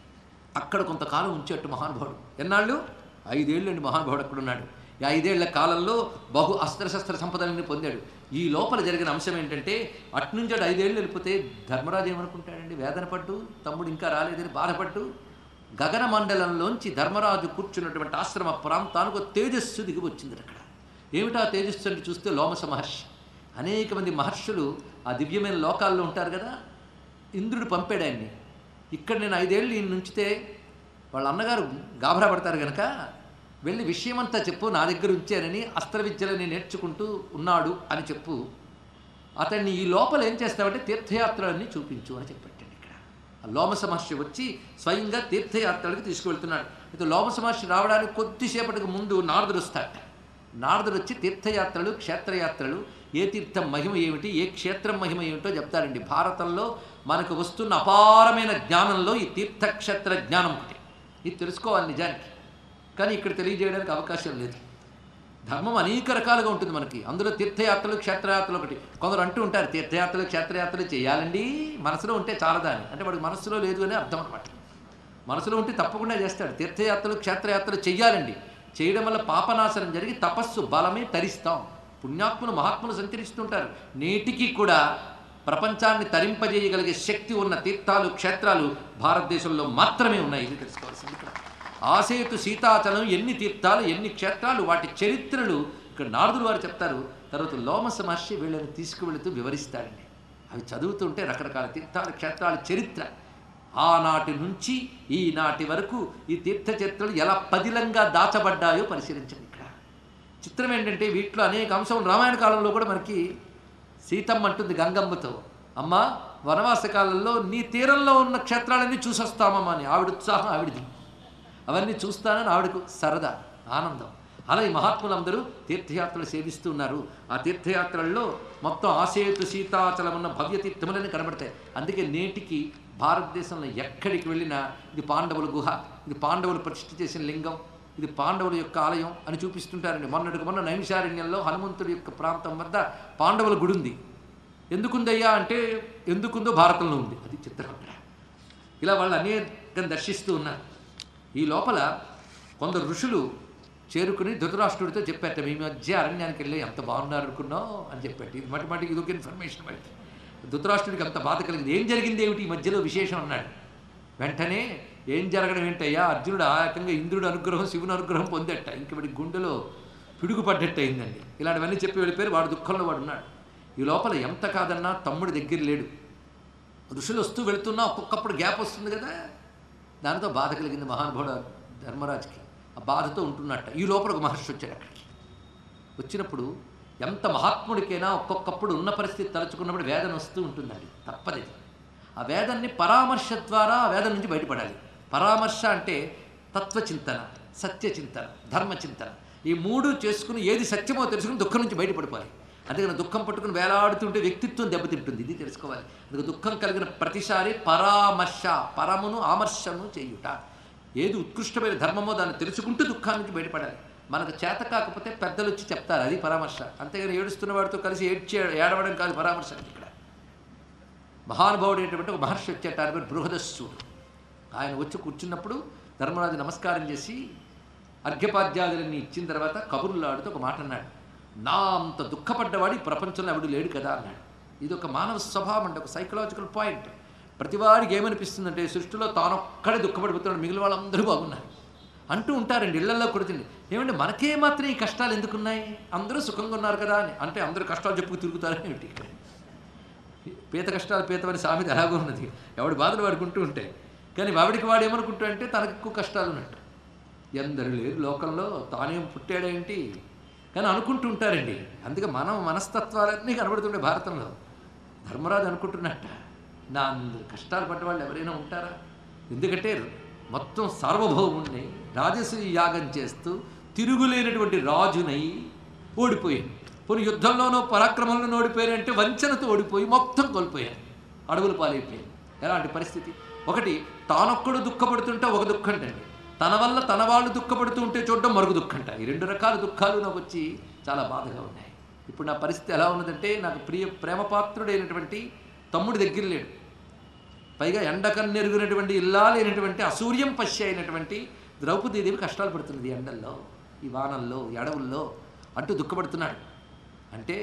Speaker 1: అక్కడ కొంతకాలం ఉంచేట్టు మహానుభావుడు ఎన్నాళ్ళు ఐదేళ్ళు అండి మహానుభావుడు అక్కడ ఉన్నాడు ఈ ఐదేళ్ల కాలంలో బహు అస్త్రశస్త్ర సంపదలని పొందాడు ఈ లోపల జరిగిన అంశం ఏంటంటే అట్నుంచి అటు ఐదేళ్ళు వెళ్ళిపోతే ధర్మరాజు ఏమనుకుంటాడండి వేదన పట్టు తమ్ముడు ఇంకా రాలేదని బాధపట్టు గగన మండలంలోంచి ధర్మరాజు కూర్చున్నటువంటి ఆశ్రమ ప్రాంతానికి ఒక తేజస్సు దిగి వచ్చింది అక్కడ ఏమిటా తేజస్సు అంటే చూస్తే లోమస మహర్షి అనేక మంది మహర్షులు ఆ దివ్యమైన లోకాల్లో ఉంటారు కదా ఇంద్రుడు పంపాడు ఆయన్ని ఇక్కడ నేను ఐదేళ్ళు ఈయన ఉంచితే వాళ్ళ అన్నగారు గాభరా పడతారు కనుక వెళ్ళి విషయమంతా చెప్పు నా దగ్గర ఉంచానని అస్త్ర విద్యలని నేర్చుకుంటూ ఉన్నాడు అని చెప్పు అతన్ని ఈ లోపల ఏం చేస్తామంటే తీర్థయాత్రలన్నీ చూపించు అని చెప్పాడు ఇక్కడ ఆ లోమస మహర్షి వచ్చి స్వయంగా తీర్థయాత్రలకు తీసుకువెళ్తున్నాడు అయితే లోమస మహర్షి రావడానికి కొద్దిసేపటికి ముందు నారదుడు వస్తాడట నారదుడు వచ్చి తీర్థయాత్రలు క్షేత్రయాత్రలు ఏ తీర్థం మహిమ ఏమిటి ఏ క్షేత్రం మహిమ ఏమిటో చెప్తారండి భారతంలో మనకు వస్తున్న అపారమైన జ్ఞానంలో ఈ తీర్థక్షేత్ర జ్ఞానం ఒకటి ఇది తెలుసుకోవాలి నిజానికి కానీ ఇక్కడ తెలియజేయడానికి అవకాశం లేదు ధర్మం అనేక రకాలుగా ఉంటుంది మనకి అందులో తీర్థయాత్రలు క్షేత్రయాత్రలు ఒకటి కొందరు అంటూ ఉంటారు తీర్థయాత్రలు క్షేత్రయాత్రలు చేయాలండి మనసులో ఉంటే చాలదా అని అంటే వాడికి మనసులో లేదు అని అర్థం అనమాట మనసులో ఉంటే తప్పకుండా చేస్తాడు తీర్థయాత్రలు క్షేత్రయాత్రలు చెయ్యాలండి చేయడం వల్ల పాపనాశనం జరిగి తపస్సు బలమే తరిస్తాం పుణ్యాత్ములు మహాత్ములు సంచరిస్తుంటారు నేటికి కూడా ప్రపంచాన్ని తరింపజేయగలిగే శక్తి ఉన్న తీర్థాలు క్షేత్రాలు భారతదేశంలో మాత్రమే ఉన్నాయి ఇది తెలుసుకోవాల్సింది ఇక్కడ ఆసేతు సీతాచలం ఎన్ని తీర్థాలు ఎన్ని క్షేత్రాలు వాటి చరిత్రలు ఇక్కడ నారదులు వారు చెప్తారు తర్వాత లోమస మహర్షి వీళ్ళని తీసుకువెళుతూ వివరిస్తాడండి అవి చదువుతుంటే రకరకాల తీర్థాల క్షేత్రాల చరిత్ర ఆనాటి నుంచి ఈనాటి వరకు ఈ తీర్థ చరిత్రలు ఎలా పదిలంగా దాచబడ్డాయో పరిశీలించండి ఇక్కడ చిత్రం ఏంటంటే వీటిలో అనేక అంశం రామాయణ కాలంలో కూడా మనకి సీతమ్మ అంటుంది గంగమ్మతో అమ్మ వనవాస కాలంలో నీ తీరంలో ఉన్న క్షేత్రాలన్నీ చూసొస్తామమ్మా అని ఆవిడ ఉత్సాహం ఆవిడది అవన్నీ చూస్తానని ఆవిడకు సరదా ఆనందం అలా ఈ మహాత్ములందరూ తీర్థయాత్రలు సేవిస్తున్నారు ఆ తీర్థయాత్రల్లో మొత్తం ఆసేతు సీతాచలం ఉన్న భవ్య తీర్థములని కనబడతాయి అందుకే నేటికి భారతదేశంలో ఎక్కడికి వెళ్ళినా ఇది పాండవుల గుహ ఇది పాండవులు ప్రతిష్ఠ చేసిన లింగం ఇది పాండవుల యొక్క ఆలయం అని చూపిస్తుంటారండి మొన్నటికి మొన్న నైమిషారణ్యంలో హనుమంతుడి యొక్క ప్రాంతం వద్ద పాండవుల గుడి ఉంది ఎందుకుందయ్యా అంటే ఎందుకుందో భారతంలో ఉంది అది చిత్రం అక్కడ ఇలా వాళ్ళు అనేకం దర్శిస్తూ ఉన్నారు ఈ లోపల కొందరు ఋషులు చేరుకుని ధృతరాష్ట్రుడితో చెప్పారట మీ మధ్య అరణ్యానికి వెళ్ళి ఎంత బాగున్నారు అనుకున్నావు అని చెప్పారు ఇది మటి మటికి ఇదొక ఇన్ఫర్మేషన్ బయట ధృతరాష్ట్రుడికి అంత బాధ కలిగింది ఏం జరిగింది ఏమిటి ఈ మధ్యలో విశేషం అన్నాడు వెంటనే ఏం జరగడం ఏంటయ్యా అర్జునుడు ఆ రకంగా ఇంద్రుడు అనుగ్రహం శివుని అనుగ్రహం పొందట ఇంక వాడి గుండెలో పిడుగు పడ్డట్టు అయిందండి ఇలాంటివన్నీ చెప్పి వెళ్ళిపోయారు వాడు దుఃఖంలో వాడు ఉన్నాడు ఈ లోపల ఎంత కాదన్నా తమ్ముడి దగ్గర లేడు ఋషులు వస్తూ వెళుతున్నా ఒక్కొక్కప్పుడు గ్యాప్ వస్తుంది కదా దానితో బాధ కలిగింది మహానుభావుడు ధర్మరాజుకి ఆ బాధతో ఉంటున్నట్ట ఈ లోపల ఒక మహర్షి వచ్చాడు అక్కడికి వచ్చినప్పుడు ఎంత మహాత్ముడికైనా ఒక్కొక్కప్పుడు ఉన్న పరిస్థితి తలుచుకున్నప్పుడు వేదన వస్తూ ఉంటుందండి తప్పది ఆ వేదాన్ని పరామర్శ ద్వారా ఆ వేదం నుంచి బయటపడాలి పరామర్శ అంటే తత్వచింతన సత్యచింతన ధర్మచింతన ఈ మూడు చేసుకుని ఏది సత్యమో తెలుసుకుని దుఃఖం నుంచి బయటపడిపోవాలి అందుకని దుఃఖం పట్టుకుని వేలాడుతుంటే వ్యక్తిత్వం దెబ్బతింటుంది ఇది తెలుసుకోవాలి అందుకు దుఃఖం కలిగిన ప్రతిసారి పరామర్శ పరమును ఆమర్శను చేయుట ఏది ఉత్కృష్టమైన ధర్మమో దాన్ని తెలుసుకుంటూ దుఃఖాన్ని నుంచి బయటపడాలి మనకు చేత కాకపోతే పెద్దలు వచ్చి చెప్తారు అది పరామర్శ అంతేగాని ఏడుస్తున్న వాడితో కలిసి ఏడ్చే ఏడవడం కాదు పరామర్శ అంటే ఇక్కడ మహానుభావుడు ఏంటంటే ఒక మహర్షి వచ్చేట ఆయన పేరు బృహదస్సుడు ఆయన వచ్చి కూర్చున్నప్పుడు ధర్మరాజు నమస్కారం చేసి అర్ఘ్యపాద్యాదులన్నీ ఇచ్చిన తర్వాత కబుర్లు ఆడుతూ ఒక మాట అన్నాడు నా అంత దుఃఖపడ్డవాడు ఈ ప్రపంచంలో ఎవడు లేడు కదా అన్నాడు ఇది ఒక మానవ స్వభావం అంటే ఒక సైకలాజికల్ పాయింట్ ప్రతివాడికి ఏమనిపిస్తుందంటే సృష్టిలో తానొక్కడే దుఃఖపడిపోతున్నాడు మిగిలిన వాళ్ళందరూ బాగున్నారు అంటూ ఉంటారండి ఇళ్లలో కొడుతుంది ఏమంటే మనకే మాత్రం ఈ కష్టాలు ఎందుకున్నాయి అందరూ సుఖంగా ఉన్నారు కదా అని అంటే అందరూ కష్టాలు చెప్పుకు తిరుగుతారని ఏమిటి ఇక్కడ పీత కష్టాలు పీతమని సామెత ఎలాగో ఉన్నది ఎవడి బాధలు వాడుకుంటూ ఉంటాయి కానీ వాడికి వాడు ఏమనుకుంటా అంటే తనకు ఎక్కువ కష్టాలు ఉన్నట్టు ఎందరు లేరు లోకంలో తానేం పుట్టాడేంటి కానీ అనుకుంటూ ఉంటారండి అందుకే మనం మనస్తత్వాలన్నీ కనబడుతుండే భారతంలో ధర్మరాజు అనుకుంటున్నట్ట నా అందరు కష్టాలు పడ్డ వాళ్ళు ఎవరైనా ఉంటారా ఎందుకంటే మొత్తం సార్వభౌముణ్ణి రాజసూయ యాగం చేస్తూ తిరుగులేనటువంటి రాజునై ఓడిపోయాను పోనీ యుద్ధంలోనో పరాక్రమంలోనో ఓడిపోయారు అంటే వంచనతో ఓడిపోయి మొత్తం కోల్పోయారు అడవులు పాలైపోయారు ఎలాంటి పరిస్థితి ఒకటి తానొక్కడు దుఃఖపడుతుంటే ఒక దుఃఖం అంటండి తన వల్ల తన వాళ్ళు దుఃఖపడుతూ ఉంటే చూడడం మరొక దుఃఖం అంట ఈ రెండు రకాల దుఃఖాలు నాకు వచ్చి చాలా బాధగా ఉన్నాయి ఇప్పుడు నా పరిస్థితి ఎలా ఉన్నదంటే నాకు ప్రియ ప్రేమపాత్రుడైనటువంటి తమ్ముడి దగ్గర లేడు పైగా ఎండకన్నెరుగునటువంటి ఇల్లా లేనటువంటి అసూర్యం పశ్య అయినటువంటి ద్రౌపదీదేవి కష్టాలు పడుతున్నది ఈ ఎండల్లో ఈ వానల్లో ఈ అడవుల్లో అంటూ దుఃఖపడుతున్నాడు అంటే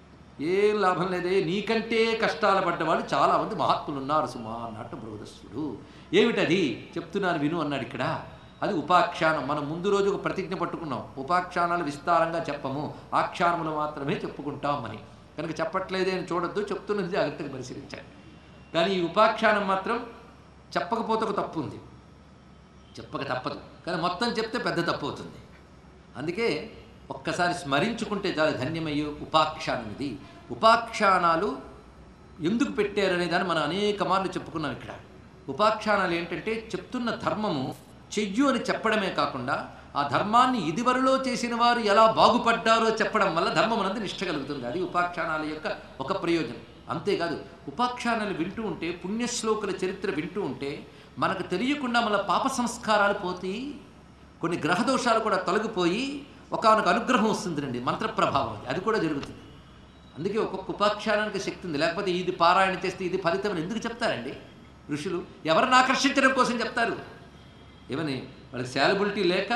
Speaker 1: ఏం లాభం లేదే నీకంటే కష్టాలు పడ్డవాళ్ళు చాలామంది మహాత్ములు ఉన్నారు సుమా అన్నట్టు బృహదస్సుడు ఏమిటది చెప్తున్నాను విను అన్నాడు ఇక్కడ అది ఉపాఖ్యానం మనం ముందు రోజు ఒక ప్రతిజ్ఞ పట్టుకున్నాం ఉపాఖ్యానాలు విస్తారంగా చెప్పము ఆఖ్యానములు మాత్రమే చెప్పుకుంటాం అని కనుక చెప్పట్లేదే అని చూడొద్దు చెప్తున్నది జాగ్రత్తగా పరిశీలించండి కానీ ఈ ఉపాఖ్యానం మాత్రం చెప్పకపోతే ఒక తప్పు ఉంది చెప్పక తప్పదు కానీ మొత్తం చెప్తే పెద్ద తప్పు అవుతుంది అందుకే ఒక్కసారి స్మరించుకుంటే చాలా ధన్యమయ్యే ఉపాఖ్యానం ఇది ఉపాఖ్యానాలు ఎందుకు పెట్టారనే దాన్ని మనం అనేక మార్లు చెప్పుకున్నాం ఇక్కడ ఉపాఖ్యానాలు ఏంటంటే చెప్తున్న ధర్మము చెయ్యు అని చెప్పడమే కాకుండా ఆ ధర్మాన్ని ఇదివరలో చేసిన వారు ఎలా బాగుపడ్డారో చెప్పడం వల్ల ధర్మం అనేది నిష్ట కలుగుతుంది అది ఉపాఖ్యానాల యొక్క ఒక ప్రయోజనం అంతేకాదు ఉపాఖ్యానాలు వింటూ ఉంటే పుణ్యశ్లోకుల చరిత్ర వింటూ ఉంటే మనకు తెలియకుండా మన పాప సంస్కారాలు పోతాయి కొన్ని గ్రహదోషాలు కూడా తొలగిపోయి ఒకనొక అనుగ్రహం వస్తుందండి మంత్రప్రభావం అది. అది కూడా జరుగుతుంది అందుకే ఒక్కొక్క ఉపాఖ్యానానికి శక్తి ఉంది లేకపోతే ఇది పారాయణ చేస్తే ఇది ఫలితం అని ఎందుకు చెప్తారండి ఋషులు ఎవరిని ఆకర్షించడం కోసం చెప్తారు ఏమని వాళ్ళకి శాలబిలిటీ లేక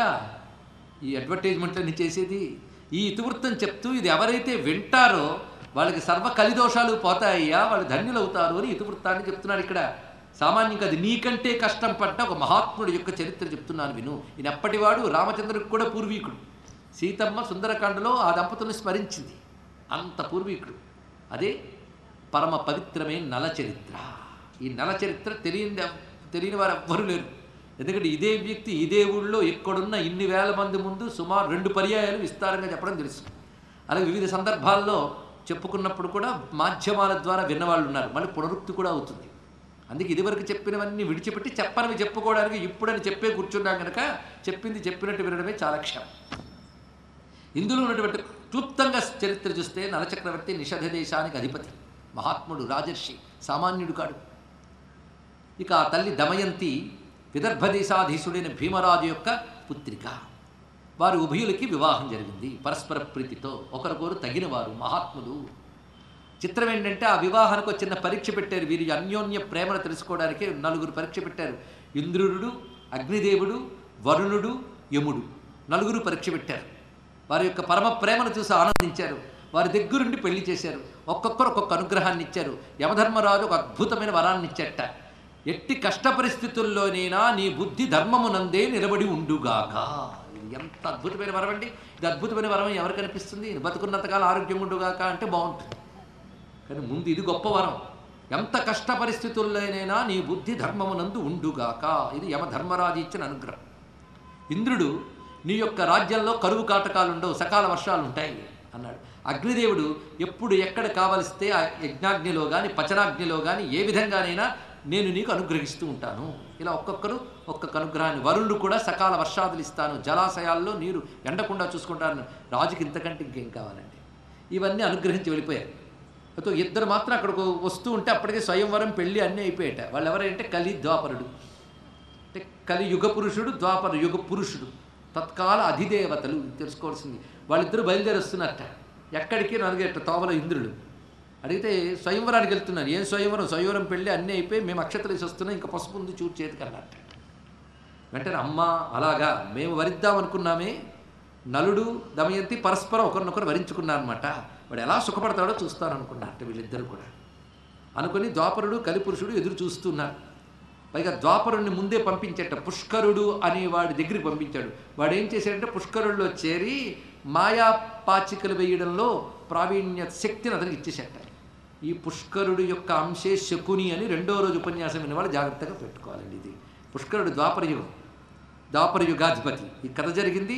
Speaker 1: ఈ అడ్వర్టైజ్మెంట్లన్నీ చేసేది ఈ ఇతివృత్తం చెప్తూ ఇది ఎవరైతే వింటారో వాళ్ళకి సర్వ కలిదోషాలు పోతాయ్యా వాళ్ళు ధన్యులు అవుతారు అని ఇతివృత్తాన్ని చెప్తున్నాడు ఇక్కడ సామాన్యంగా అది నీకంటే కష్టం పడ్డ ఒక మహాత్ముడి యొక్క చరిత్ర చెప్తున్నాను విను ఈయన ఎప్పటివాడు రామచంద్రుడికి కూడా పూర్వీకుడు సీతమ్మ సుందరకాండలో ఆ దంపతుల్ని స్మరించింది అంత పూర్వీకుడు అదే పరమ పవిత్రమైన నల చరిత్ర ఈ నల చరిత్ర తెలియని తెలియని వారు ఎవ్వరూ లేరు ఎందుకంటే ఇదే వ్యక్తి ఇదే ఊళ్ళో ఎక్కడున్న ఇన్ని వేల మంది ముందు సుమారు రెండు పర్యాయాలు విస్తారంగా చెప్పడం తెలుసు అలాగే వివిధ సందర్భాల్లో చెప్పుకున్నప్పుడు కూడా మాధ్యమాల ద్వారా విన్నవాళ్ళు ఉన్నారు మళ్ళీ పునరుక్తి కూడా అవుతుంది అందుకే ఇదివరకు చెప్పినవన్నీ విడిచిపెట్టి చెప్పనివి చెప్పుకోవడానికి ఇప్పుడని చెప్పే కూర్చున్నాం కనుక చెప్పింది చెప్పినట్టు వినడమే చాలా క్షేమం ఇందులో ఉన్నటువంటి క్లుప్తంగా చరిత్ర చూస్తే నలచక్రవర్తి నిషధ దేశానికి అధిపతి మహాత్ముడు రాజర్షి సామాన్యుడు కాడు ఇక ఆ తల్లి దమయంతి విదర్భ దేశాధీశుడైన భీమరాజు యొక్క పుత్రిక వారి ఉభయులకి వివాహం జరిగింది పరస్పర ప్రీతితో ఒకరికొరు తగిన వారు మహాత్ములు చిత్రం ఏంటంటే ఆ వివాహానికి ఒక చిన్న పరీక్ష పెట్టారు వీరి అన్యోన్య ప్రేమను తెలుసుకోవడానికి నలుగురు పరీక్ష పెట్టారు ఇంద్రుడు అగ్నిదేవుడు వరుణుడు యముడు నలుగురు పరీక్ష పెట్టారు వారి యొక్క పరమ ప్రేమను చూసి ఆనందించారు వారి దగ్గరుండి పెళ్లి చేశారు ఒక్కొక్కరు ఒక్కొక్క అనుగ్రహాన్ని ఇచ్చారు యమధర్మరాజు ఒక అద్భుతమైన వరాన్ని ఇచ్చట ఎట్టి కష్ట పరిస్థితుల్లోనైనా నీ బుద్ధి ధర్మమునందే నిలబడి ఉండుగాక ఇది ఎంత అద్భుతమైన వరం అండి ఇది అద్భుతమైన వరం ఎవరికి అనిపిస్తుంది బతుకున్నంతకాలం ఆరోగ్యం ఉండుగాక అంటే బాగుంటుంది కానీ ముందు ఇది గొప్ప వరం ఎంత కష్ట పరిస్థితుల్లోనైనా నీ బుద్ధి ధర్మమునందు ఉండుగాక ఇది యమధర్మరాజు ఇచ్చిన అనుగ్రహం ఇంద్రుడు నీ యొక్క రాజ్యంలో కరువు కాటకాలు ఉండవు సకాల వర్షాలు ఉంటాయి అన్నాడు అగ్నిదేవుడు ఎప్పుడు ఎక్కడ కావలిస్తే ఆ యజ్ఞాగ్నిలో కానీ పచనాగ్నిలో కానీ ఏ విధంగానైనా నేను నీకు అనుగ్రహిస్తూ ఉంటాను ఇలా ఒక్కొక్కరు ఒక్కొక్క అనుగ్రహాన్ని వరుణుడు కూడా సకాల వర్షాదులు ఇస్తాను జలాశయాల్లో నీరు ఎండకుండా చూసుకుంటాను రాజుకి ఇంతకంటే ఇంకేం కావాలండి ఇవన్నీ అనుగ్రహించి వెళ్ళిపోయారు అయితే ఇద్దరు మాత్రం అక్కడికి వస్తూ ఉంటే అప్పటికే స్వయంవరం పెళ్ళి అన్నీ అయిపోయాట వాళ్ళు ఎవరంటే కలి ద్వాపరుడు అంటే కలి యుగ పురుషుడు ద్వాపర యుగ పురుషుడు తత్కాల అధిదేవతలు ఇది తెలుసుకోవాల్సింది వాళ్ళిద్దరూ బయలుదేరి వస్తున్నట్ట ఎక్కడికి నలుగేట తోవల ఇంద్రుడు అడిగితే స్వయంవరానికి వెళ్తున్నారు ఏం స్వయంవరం స్వయంవరం పెళ్ళి అన్నీ అయిపోయి మేము అక్షతలు వేసి వస్తున్నాం ఇంకా పసుపు ఉంది చూడు చేతికి అన్నట్ట వెంటనే అమ్మ అలాగా మేము వరిద్దాం అనుకున్నామే నలుడు దమయంతి పరస్పరం ఒకరినొకరు వరించుకున్నారనమాట వాడు ఎలా సుఖపడతాడో చూస్తాను అనుకున్నట్ట వీళ్ళిద్దరు కూడా అనుకుని ద్వాపరుడు కలిపురుషుడు ఎదురు చూస్తున్నారు పైగా ద్వాపరుణ్ణి ముందే పంపించేట పుష్కరుడు అనే వాడి దగ్గరికి పంపించాడు వాడు ఏం చేశాడంటే పుష్కరుడిలో చేరి మాయా పాచికలు వేయడంలో ప్రావీణ్య శక్తిని అతనికి ఇచ్చేసేట ఈ పుష్కరుడు యొక్క అంశే శకుని అని రెండో రోజు ఉపన్యాసం వినేవాళ్ళు జాగ్రత్తగా పెట్టుకోవాలండి ఇది పుష్కరుడు ద్వాపరయుగం ద్వాపరయుగాధిపతి ఈ కథ జరిగింది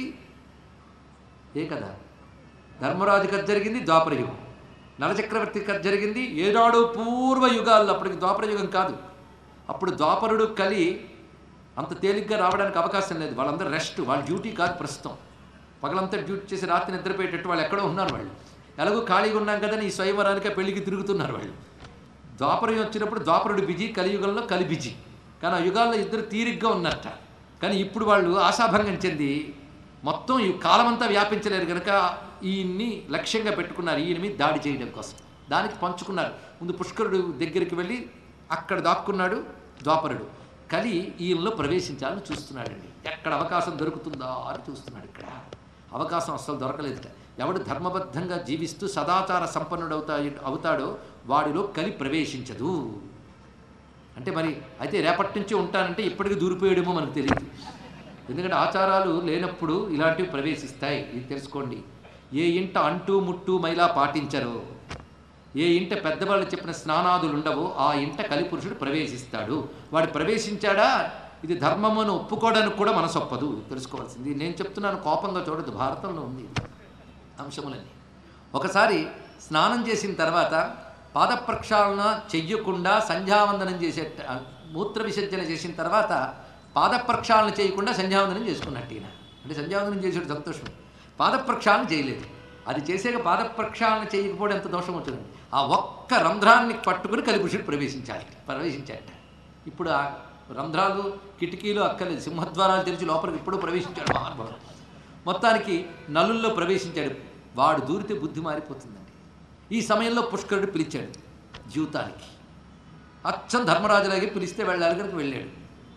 Speaker 1: ఏ కథ ధర్మరాజు కథ జరిగింది ద్వాపరయుగం నలచక్రవర్తి కథ జరిగింది ఏనాడు పూర్వ యుగాల్లో అప్పటికి ద్వాపరయుగం కాదు అప్పుడు ద్వాపరుడు కలి అంత తేలిగ్గా రావడానికి అవకాశం లేదు వాళ్ళందరూ రెస్ట్ వాళ్ళ డ్యూటీ కాదు ప్రస్తుతం పగలంతా డ్యూటీ చేసి రాత్రి నిద్రపోయేటట్టు వాళ్ళు ఎక్కడో ఉన్నారు వాళ్ళు ఎలాగో ఖాళీగా ఉన్నాం కదా ఈ స్వయంవరానికి పెళ్లికి తిరుగుతున్నారు వాళ్ళు ద్వాపరం వచ్చినప్పుడు ద్వాపరుడు బిజీ కలియుగంలో కలి బిజీ కానీ ఆ యుగాల్లో ఇద్దరు తీరిగ్గా ఉన్నట్ట కానీ ఇప్పుడు వాళ్ళు ఆశాభంగం చెంది మొత్తం ఈ కాలమంతా వ్యాపించలేరు కనుక ఈయన్ని లక్ష్యంగా పెట్టుకున్నారు ఈయన మీద దాడి చేయడం కోసం దానికి పంచుకున్నారు ముందు పుష్కరుడు దగ్గరికి వెళ్ళి అక్కడ దాక్కున్నాడు ద్వాపరుడు కలి ఈయనలో ప్రవేశించాలని చూస్తున్నాడండి ఎక్కడ అవకాశం దొరుకుతుందా అని చూస్తున్నాడు ఇక్కడ అవకాశం అస్సలు దొరకలేదుట ఎవడు ధర్మబద్ధంగా జీవిస్తూ సదాచార సంపన్నుడు అవుతా అవుతాడో వాడిలో కలి ప్రవేశించదు అంటే మరి అయితే రేపటి నుంచి ఉంటానంటే ఇప్పటికీ దూరిపోయాడేమో మనకు తెలియదు ఎందుకంటే ఆచారాలు లేనప్పుడు ఇలాంటివి ప్రవేశిస్తాయి ఇది తెలుసుకోండి ఏ ఇంట అంటూ ముట్టు మైలా పాటించరో ఏ ఇంట పెద్దవాళ్ళు చెప్పిన స్నానాదులు ఉండవో ఆ ఇంట కలిపురుషుడు ప్రవేశిస్తాడు వాడు ప్రవేశించాడా ఇది ధర్మమును ఒప్పుకోవడానికి కూడా మనసు ఒప్పదు తెలుసుకోవాల్సింది నేను చెప్తున్నాను కోపంగా చూడదు భారతంలో ఉంది ఇది. అంశములన్నీ ఒకసారి స్నానం చేసిన తర్వాత పాద ప్రక్షాళన చెయ్యకుండా సంధ్యావందనం చేసే మూత్ర విసర్జన చేసిన తర్వాత పాద ప్రక్షాళన చేయకుండా సంధ్యావందనం చేసుకున్నట్టు ఈయన అంటే సంధ్యావందనం చేసాడు సంతోషం పాద ప్రక్షాళన చేయలేదు అది చేసాక పాద ప్రక్షాళన చేయకపోవడం ఎంత దోషం అవుతుంది ఆ ఒక్క రంధ్రాన్ని పట్టుకుని కలిపురుషుడు ప్రవేశించాలి ప్రవేశించాట ఇప్పుడు ఆ రంధ్రాలు కిటికీలు అక్కర్లేదు సింహద్వారాలు తెరిచి లోపలికి ఇప్పుడు ప్రవేశించాడు మహానుభావుడు మొత్తానికి నలుల్లో ప్రవేశించాడు వాడు దూరితే బుద్ధి మారిపోతుందండి ఈ సమయంలో పుష్కరుడు పిలిచాడు జీవితానికి అచ్చం ధర్మరాజులాగే పిలిస్తే వెళ్ళాలి కనుక వెళ్ళాడు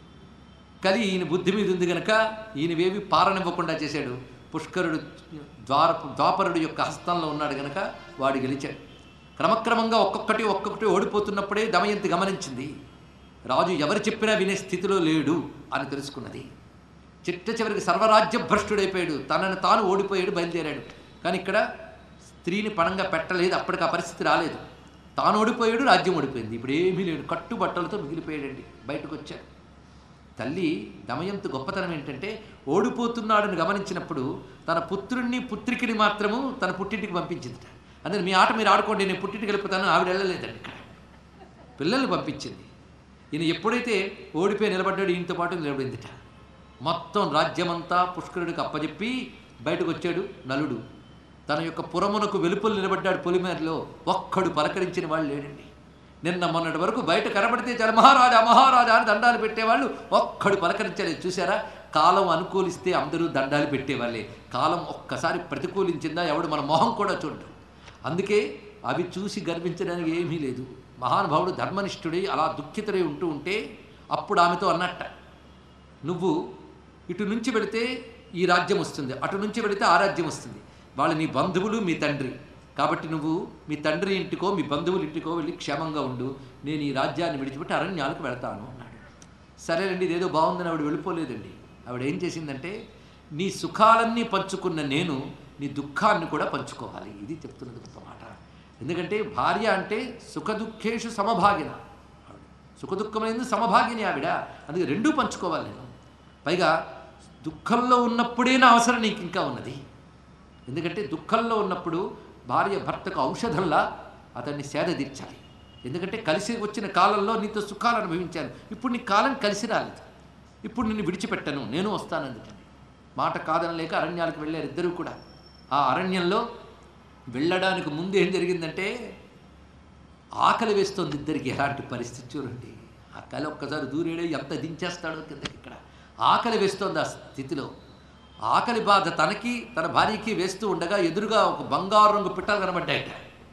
Speaker 1: కలి ఈయన బుద్ధి మీద ఉంది కనుక ఈయనవేవి పారనివ్వకుండా చేశాడు పుష్కరుడు ద్వార ద్వాపరుడు యొక్క హస్తంలో ఉన్నాడు గనక వాడు గెలిచాడు క్రమక్రమంగా ఒక్కొక్కటి ఒక్కొక్కటి ఓడిపోతున్నప్పుడే దమయంతి గమనించింది రాజు ఎవరు చెప్పినా వినే స్థితిలో లేడు అని తెలుసుకున్నది చిట్ట చివరికి సర్వరాజ్య భ్రష్టుడైపోయాడు తనను తాను ఓడిపోయాడు బయలుదేరాడు కానీ ఇక్కడ స్త్రీని పణంగా పెట్టలేదు అప్పటికి ఆ పరిస్థితి రాలేదు తాను ఓడిపోయాడు రాజ్యం ఓడిపోయింది ఇప్పుడు ఏమీ లేడు కట్టుబట్టలతో మిగిలిపోయాడండి బయటకు వచ్చాడు తల్లి దమయంతు గొప్పతనం ఏంటంటే ఓడిపోతున్నాడని గమనించినప్పుడు తన పుత్రుణ్ణి పుత్రికని మాత్రము తన పుట్టింటికి పంపించింది అందుకని మీ ఆట మీరు ఆడుకోండి నేను పుట్టింటికి వెళ్ళిపోతాను ఆవిడ వెళ్ళలేదండి ఇక్కడ పిల్లల్ని పంపించింది ఈయన ఎప్పుడైతే ఓడిపోయి నిలబడ్డాడు ఈయనతో పాటు నిలబడిందిట మొత్తం రాజ్యమంతా పుష్కరుడికి అప్పజెప్పి బయటకు వచ్చాడు నలుడు తన యొక్క పురమునకు వెలుపలు నిలబడ్డాడు పొలిమేరలో ఒక్కడు పలకరించిన వాళ్ళు లేడండి నిన్న మొన్నటి వరకు బయట కనబడితే చాలా మహారాజా మహారాజా అని దండాలు పెట్టేవాళ్ళు ఒక్కడు పలకరించలేదు చూసారా కాలం అనుకూలిస్తే అందరూ దండాలు పెట్టేవాళ్ళే కాలం ఒక్కసారి ప్రతికూలించిందా ఎవడు మన మొహం కూడా చూడడు అందుకే అవి చూసి గర్వించడానికి ఏమీ లేదు మహానుభావుడు ధర్మనిష్ఠుడై అలా దుఃఖితుడై ఉంటూ ఉంటే అప్పుడు ఆమెతో అన్నట్ట నువ్వు ఇటు నుంచి వెళితే ఈ రాజ్యం వస్తుంది అటు నుంచి వెళితే ఆ రాజ్యం వస్తుంది వాళ్ళు నీ బంధువులు మీ తండ్రి కాబట్టి నువ్వు మీ తండ్రి ఇంటికో మీ బంధువుల ఇంటికో వెళ్ళి క్షేమంగా ఉండు నేను ఈ రాజ్యాన్ని విడిచిపెట్టి అరణ్యాలకు వెళతాను అన్నాడు సరేనండి ఇదేదో బాగుందని ఆవిడ వెళ్ళిపోలేదండి ఆవిడ ఏం చేసిందంటే నీ సుఖాలన్నీ పంచుకున్న నేను నీ దుఃఖాన్ని కూడా పంచుకోవాలి ఇది చెప్తున్నది గొప్ప మాట ఎందుకంటే భార్య అంటే సుఖ దుఃఖేషు సమభాగిన ఆవిడ సుఖ దుఃఖమైంది సమభాగిని ఆవిడ అందుకే రెండూ పంచుకోవాలి నేను పైగా దుఃఖంలో ఉన్నప్పుడే నా అవసరం నీకు ఇంకా ఉన్నది ఎందుకంటే దుఃఖంలో ఉన్నప్పుడు భార్య భర్తకు ఔషధంలా అతన్ని సేద తీర్చాలి ఎందుకంటే కలిసి వచ్చిన కాలంలో నీతో సుఖాలు అనుభవించాను ఇప్పుడు నీ కాలం కలిసి రాలేదు ఇప్పుడు నిన్ను విడిచిపెట్టను నేను వస్తాను అందుకని మాట కాదనలేక అరణ్యాలకు వెళ్ళారు ఇద్దరు కూడా ఆ అరణ్యంలో వెళ్ళడానికి ముందు ఏం జరిగిందంటే ఆకలి వేస్తోంది ఇద్దరికి ఎలాంటి పరిస్థితి చూడండి ఆ కలి ఒక్కసారి దూరేడే ఎంత దించేస్తాడో కిందకి ఇక్కడ ఆకలి వేస్తోంది ఆ స్థితిలో ఆకలి బాధ తనకి తన భార్యకి వేస్తూ ఉండగా ఎదురుగా ఒక బంగారు రంగు పిట్టలు కనబడ్డాయట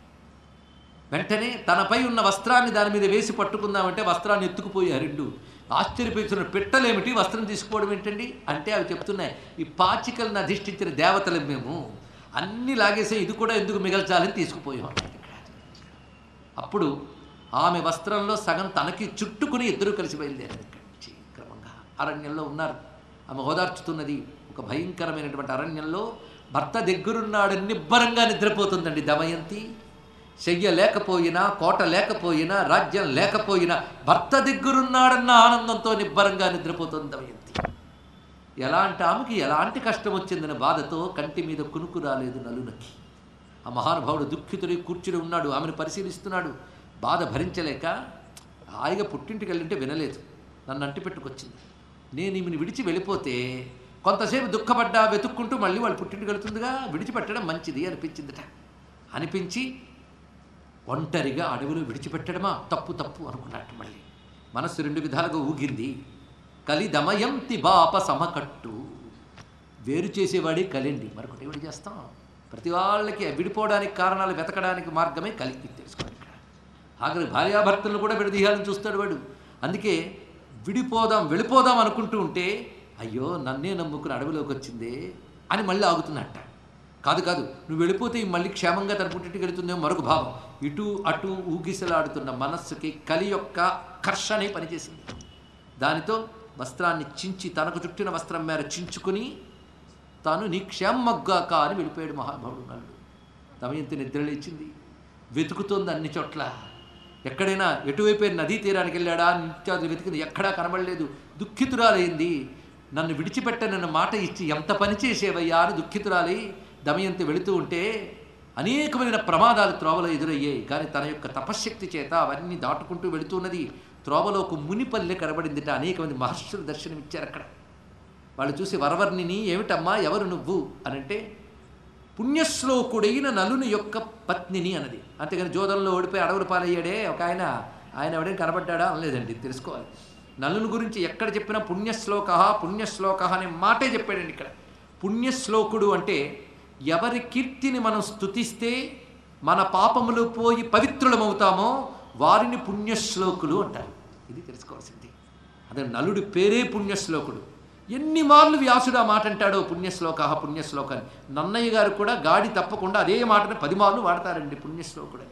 Speaker 1: వెంటనే తనపై ఉన్న వస్త్రాన్ని దాని మీద వేసి పట్టుకుందామంటే వస్త్రాన్ని ఎత్తుకుపోయారు రెండు ఆశ్చర్యపోతున్న పిట్టలేమిటి వస్త్రం తీసుకోవడం ఏంటండి అంటే అవి చెప్తున్నాయి ఈ పాచికలను అధిష్ఠించిన దేవతలు మేము అన్నీ లాగేసే ఇది కూడా ఎందుకు మిగల్చాలని తీసుకుపోయాం అన్నమాట ఇక్కడ అప్పుడు ఆమె వస్త్రంలో సగం తనకి చుట్టుకుని ఇద్దరు కలిసి బయలుదేరారు ఇక్కడి నుంచి క్రమంగా అరణ్యంలో ఉన్నారు ఆమె ఓదార్చుతున్నది ఒక భయంకరమైనటువంటి అరణ్యంలో భర్త దగ్గరున్నాడని నిబ్బరంగా నిద్రపోతుందండి దమయంతి శయ్య లేకపోయినా కోట లేకపోయినా రాజ్యం లేకపోయినా భర్త దగ్గరున్నాడన్న ఆనందంతో నిబ్బరంగా నిద్రపోతుంది దమయంతి ఎలాంటి ఆమెకి ఎలాంటి కష్టం వచ్చిందనే బాధతో కంటి మీద కునుకు రాలేదు నలునకి ఆ మహానుభావుడు దుఃఖితుడై కూర్చుని ఉన్నాడు ఆమెను పరిశీలిస్తున్నాడు బాధ భరించలేక హాయిగా పుట్టింటికి వెళ్ళింటే వినలేదు నన్ను అంటి పెట్టుకొచ్చింది నేను ఈమెను విడిచి వెళ్ళిపోతే కొంతసేపు దుఃఖపడ్డా వెతుక్కుంటూ మళ్ళీ వాళ్ళు పుట్టింటికి వెళుతుందిగా విడిచిపెట్టడం మంచిది అనిపించిందిట అనిపించి ఒంటరిగా అడవిలో విడిచిపెట్టడమా తప్పు తప్పు అనుకున్నట్టు మళ్ళీ మనస్సు రెండు విధాలుగా ఊగింది కలి దమయంతి బాప సమకట్టు వేరు చేసేవాడే కలిండి మరొకటి ఏమిటి చేస్తాం ప్రతి వాళ్ళకి విడిపోవడానికి కారణాలు వెతకడానికి మార్గమే కలి ఇది తెలుసుకోండి ఇక్కడ ఆఖరి భార్యాభర్తలను కూడా విడదీయాలని చూస్తాడు వాడు అందుకే విడిపోదాం వెళ్ళిపోదాం అనుకుంటూ ఉంటే అయ్యో నన్నే నమ్ముకుని అడవిలోకి వచ్చిందే అని మళ్ళీ ఆగుతున్నట్ట కాదు కాదు నువ్వు వెళ్ళిపోతే ఈ మళ్ళీ క్షేమంగా తన పుట్టింటికి వెళుతుందేమో మరొక భావం ఇటు అటు ఊగిసలాడుతున్న మనస్సుకి కలి యొక్క కర్షణే పనిచేసింది దానితో వస్త్రాన్ని చించి తనకు చుట్టిన వస్త్రం మేర చించుకుని తాను నీ క్షేమగ్గాక అని వెళ్ళిపోయాడు మహానుభావుడు నల్లుడు దమయంతి నిద్రలేచింది వెతుకుతోంది అన్ని చోట్ల ఎక్కడైనా ఎటువైపు నదీ తీరానికి వెళ్ళాడా నిత్యాది వెతికింది ఎక్కడా కనబడలేదు దుఃఖితురాలైంది నన్ను విడిచిపెట్టనన్న మాట ఇచ్చి ఎంత పని చేసేవయ్యా అని దుఃఖితురాలై దమయంతి వెళుతూ ఉంటే అనేకమైన ప్రమాదాలు త్రోవలో ఎదురయ్యాయి కానీ తన యొక్క తపశ్శక్తి చేత అవన్నీ దాటుకుంటూ వెళుతున్నది త్రోవలో ఒక మునిపల్లె కనబడిందిట అనేక మంది మహర్షులు దర్శనమిచ్చారు అక్కడ వాళ్ళు చూసి వరవర్ణిని ఏమిటమ్మా ఎవరు నువ్వు అనంటే పుణ్యశ్లోకుడైన నలుని యొక్క పత్నిని అన్నది అంతేగాని జోదంలో ఓడిపోయి అడవులు పాలయ్యాడే ఒక ఆయన ఆయన ఎవడేం కనబడ్డా అనలేదండి తెలుసుకోవాలి నలుని గురించి ఎక్కడ చెప్పినా పుణ్యశ్లోక పుణ్యశ్లోక అనే మాటే చెప్పాడండి ఇక్కడ పుణ్యశ్లోకుడు అంటే ఎవరి కీర్తిని మనం స్తుతిస్తే మన పాపములు పోయి పవిత్రులమవుతామో వారిని పుణ్యశ్లోకులు అంటారు ఇది తెలుసుకోవాల్సింది అదే నలుడి పేరే పుణ్యశ్లోకుడు ఎన్ని మార్లు వ్యాసుడు ఆ మాట అంటాడో పుణ్యశ్లోక పుణ్యశ్లోక అని నన్నయ్య గారు కూడా గాడి తప్పకుండా అదే మాటని పది మార్లు వాడతారండి పుణ్యశ్లోకుడని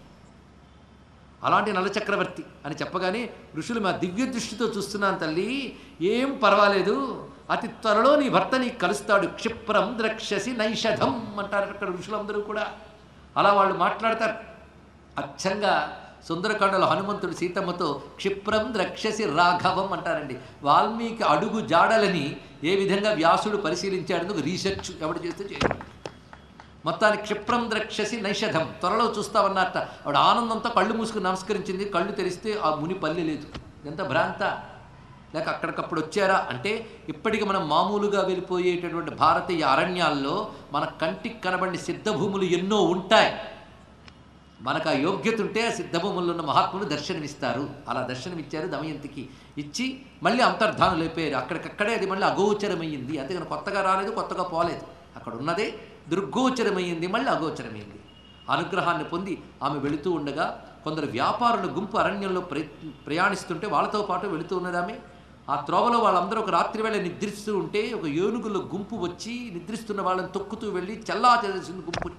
Speaker 1: అలాంటి నలచక్రవర్తి అని చెప్పగానే ఋషులు మా దివ్య దృష్టితో చూస్తున్నాను తల్లి ఏం పర్వాలేదు అతి త్వరలో నీ భర్త నీకు కలుస్తాడు క్షిప్రం ద్రక్షసి నైషధం అంటారు అక్కడ ఋషులందరూ కూడా అలా వాళ్ళు మాట్లాడతారు అచ్చంగా సుందరకాండలో హనుమంతుడు సీతమ్మతో క్షిప్రం ద్రక్షసి రాఘవం అంటారండి వాల్మీకి అడుగు జాడలని ఏ విధంగా వ్యాసుడు పరిశీలించాడని ఒక రీసెర్చ్ ఎవడు చేస్తే చేయాలి మొత్తానికి క్షిప్రం ద్రక్షసి నైషధం త్వరలో చూస్తావన్నట్ట ఆవిడ ఆనందంతో కళ్ళు మూసుకుని నమస్కరించింది కళ్ళు తెరిస్తే ఆ ముని పల్లె లేదు ఎంత భ్రాంత లేక అక్కడికప్పుడు వచ్చారా అంటే ఇప్పటికి మనం మామూలుగా వెళ్ళిపోయేటటువంటి భారతీయ అరణ్యాల్లో మన కంటికి కనబడిన సిద్ధభూములు ఎన్నో ఉంటాయి మనకు ఆ యోగ్యత ఉంటే ఆ సిద్ధభూముల్లో ఉన్న మహాత్ములు దర్శనమిస్తారు అలా దర్శనమిచ్చారు దమయంతికి ఇచ్చి మళ్ళీ అంతర్ధానం లేపారు అక్కడికక్కడే అది మళ్ళీ అగోచరమయ్యింది అంతేగాని కొత్తగా రాలేదు కొత్తగా పోలేదు అక్కడ ఉన్నదే దుర్గోచరమయ్యింది మళ్ళీ అగోచరమైంది అనుగ్రహాన్ని పొంది ఆమె వెళుతూ ఉండగా కొందరు వ్యాపారుల గుంపు అరణ్యంలో ప్రయ ప్రయాణిస్తుంటే వాళ్ళతో పాటు వెళుతూ ఉన్నది ఆమె ఆ త్రోవలో వాళ్ళందరూ ఒక రాత్రి వేళ నిద్రిస్తూ ఉంటే ఒక ఏనుగుల గుంపు వచ్చి నిద్రిస్తున్న వాళ్ళని తొక్కుతూ వెళ్ళి చల్లా చేసింది గుంపుని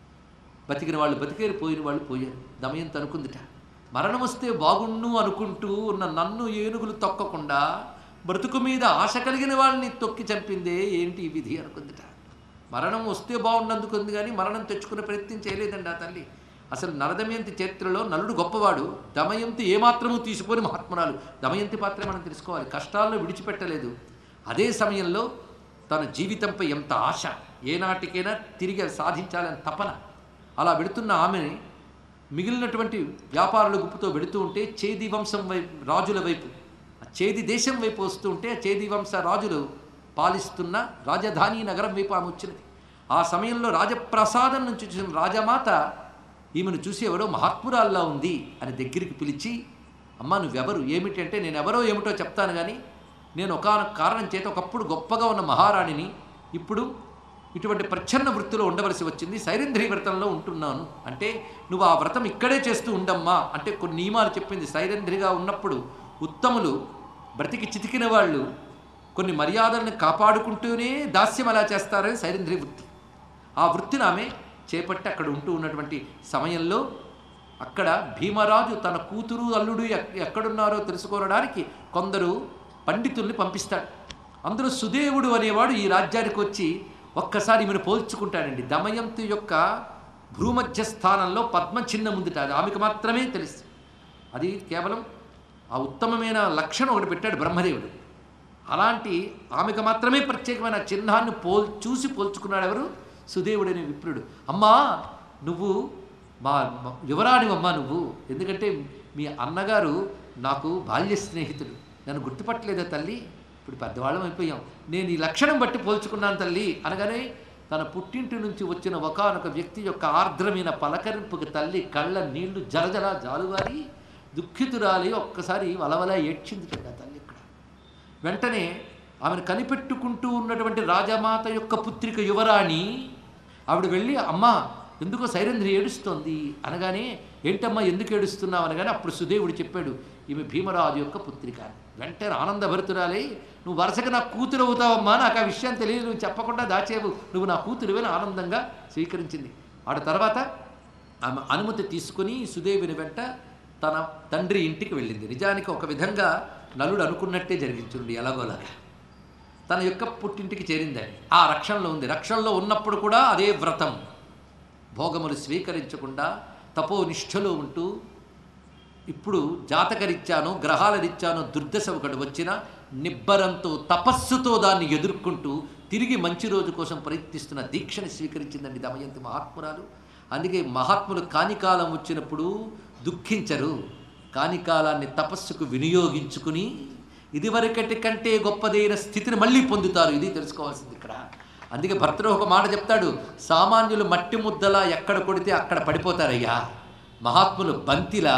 Speaker 1: బతికిన వాళ్ళు బతికేరు పోయిన వాళ్ళు పోయారు దమయంతి అనుకుందిట మరణం వస్తే బాగుండు అనుకుంటూ ఉన్న నన్ను ఏనుగులు తొక్కకుండా బ్రతుకు మీద ఆశ కలిగిన వాళ్ళని తొక్కి చంపిందే ఏంటి ఈ విధి అనుకుందిట మరణం వస్తే బాగుండనుకుంది కానీ మరణం తెచ్చుకునే ప్రయత్నం చేయలేదండి ఆ తల్లి అసలు నరదమయంతి చరిత్రలో నలుడు గొప్పవాడు దమయంతి ఏమాత్రము తీసుకొని మహాత్మురాలు దమయంతి పాత్రే మనం తెలుసుకోవాలి కష్టాల్లో విడిచిపెట్టలేదు అదే సమయంలో తన జీవితంపై ఎంత ఆశ ఏనాటికైనా తిరిగి అది సాధించాలని తపన అలా వెడుతున్న ఆమెని మిగిలినటువంటి వ్యాపారుల గుంపుతో వెడుతూ ఉంటే చేది వంశం వైపు రాజుల వైపు ఆ చేది దేశం వైపు వస్తూ ఉంటే ఆ చేది వంశ రాజులు పాలిస్తున్న రాజధాని నగరం వైపు ఆమె వచ్చినది ఆ సమయంలో రాజప్రసాదం నుంచి చూసిన రాజమాత ఈమెను చూసి ఎవరో మహాత్మురాల్లా ఉంది అని దగ్గరికి పిలిచి అమ్మ నువ్వెవరు ఏమిటి అంటే నేను ఎవరో ఏమిటో చెప్తాను కానీ నేను ఒకనొక కారణం చేత ఒకప్పుడు గొప్పగా ఉన్న మహారాణిని ఇప్పుడు ఇటువంటి ప్రచ్ఛన్న వృత్తిలో ఉండవలసి వచ్చింది సైరంధ్రి వ్రతంలో ఉంటున్నాను అంటే నువ్వు ఆ వ్రతం ఇక్కడే చేస్తూ ఉండమ్మా అంటే కొన్ని నియమాలు చెప్పింది సైరంధ్రిగా ఉన్నప్పుడు ఉత్తములు బ్రతికి చితికిన వాళ్ళు కొన్ని మర్యాదలను కాపాడుకుంటూనే దాస్యం అలా చేస్తారని సైరంధ్రి వృత్తి ఆ వృత్తిని ఆమె చేపట్టి అక్కడ ఉంటూ ఉన్నటువంటి సమయంలో అక్కడ భీమరాజు తన కూతురు అల్లుడు ఎక్- ఎక్కడున్నారో తెలుసుకోవడానికి కొందరు పండితుల్ని పంపిస్తాడు అందులో సుదేవుడు అనేవాడు ఈ రాజ్యానికి వచ్చి ఒక్కసారి ఈమెను పోల్చుకుంటాడండి దమయంతి యొక్క భూమధ్య స్థానంలో పద్మ చిన్న ముందుట అది ఆమెకు మాత్రమే తెలుసు అది కేవలం ఆ ఉత్తమమైన లక్షణం ఒకటి పెట్టాడు బ్రహ్మదేవుడు అలాంటి ఆమెకు మాత్రమే ప్రత్యేకమైన చిహ్నాన్ని పోల్ చూసి పోల్చుకున్నాడు ఎవరు సుదేవుడనే విప్రుడు అమ్మా నువ్వు మా మా యువరాణివమ్మా నువ్వు ఎందుకంటే మీ అన్నగారు నాకు బాల్య స్నేహితుడు నన్ను గుర్తుపట్టలేదా తల్లి ఇప్పుడు పెద్దవాళ్ళం అయిపోయాం నేను ఈ లక్షణం బట్టి పోల్చుకున్నాను తల్లి అనగానే తన పుట్టింటి నుంచి వచ్చిన ఒకానొక వ్యక్తి యొక్క ఆర్ద్రమైన పలకరింపుకి తల్లి కళ్ళ నీళ్లు జలజల జాలువారి దుఃఖితురాలి ఒక్కసారి వలవల ఏడ్చింది కదా తల్లి ఇక్కడ వెంటనే ఆమెను కనిపెట్టుకుంటూ ఉన్నటువంటి రాజమాత యొక్క పుత్రిక యువరాణి ఆవిడ వెళ్ళి అమ్మా ఎందుకో సైరంధ్రి ఏడుస్తోంది అనగానే ఏంటమ్మా ఎందుకు ఏడుస్తున్నావు అనగానే అప్పుడు సుదేవుడు చెప్పాడు ఈమె భీమరాజు యొక్క పుత్రిక అని. వెంటనే ఆనందభరితురాలై నువ్వు వరుసగా నా కూతురు అవుతావమ్మా నాకు ఆ విషయం తెలియదు నువ్వు చెప్పకుండా దాచేవు నువ్వు నా కూతురువని ఆనందంగా స్వీకరించింది ఆడ తర్వాత ఆమె అనుమతి తీసుకుని సుదేవిని వెంట తన తండ్రి ఇంటికి వెళ్ళింది నిజానికి ఒక విధంగా నలుడు అనుకున్నట్టే జరిగించుండి ఎలాగోలాగా తన యొక్క పుట్టింటికి చేరిందని ఆ రక్షణలో ఉంది రక్షణలో ఉన్నప్పుడు కూడా అదే వ్రతం భోగములు స్వీకరించకుండా తపోనిష్టలో ఉంటూ ఇప్పుడు జాతకరిచ్చాను గ్రహాలరిచ్చాను దుర్దశ ఒకటి వచ్చిన నిబ్బరంతో తపస్సుతో దాన్ని ఎదుర్కొంటూ తిరిగి మంచి రోజు కోసం ప్రయత్నిస్తున్న దీక్షని స్వీకరించిందండి దమయంతి మహాత్మురాలు అందుకే మహాత్ములు కానికాలం వచ్చినప్పుడు దుఃఖించరు కానికాలాన్ని తపస్సుకు వినియోగించుకుని ఇదివరకటి కంటే గొప్పదైన స్థితిని మళ్ళీ పొందుతారు ఇది తెలుసుకోవాల్సింది ఇక్కడ అందుకే భర్తలో ఒక మాట చెప్తాడు సామాన్యులు మట్టి ముద్దలా ఎక్కడ కొడితే అక్కడ పడిపోతారయ్యా మహాత్ములు బంతిలా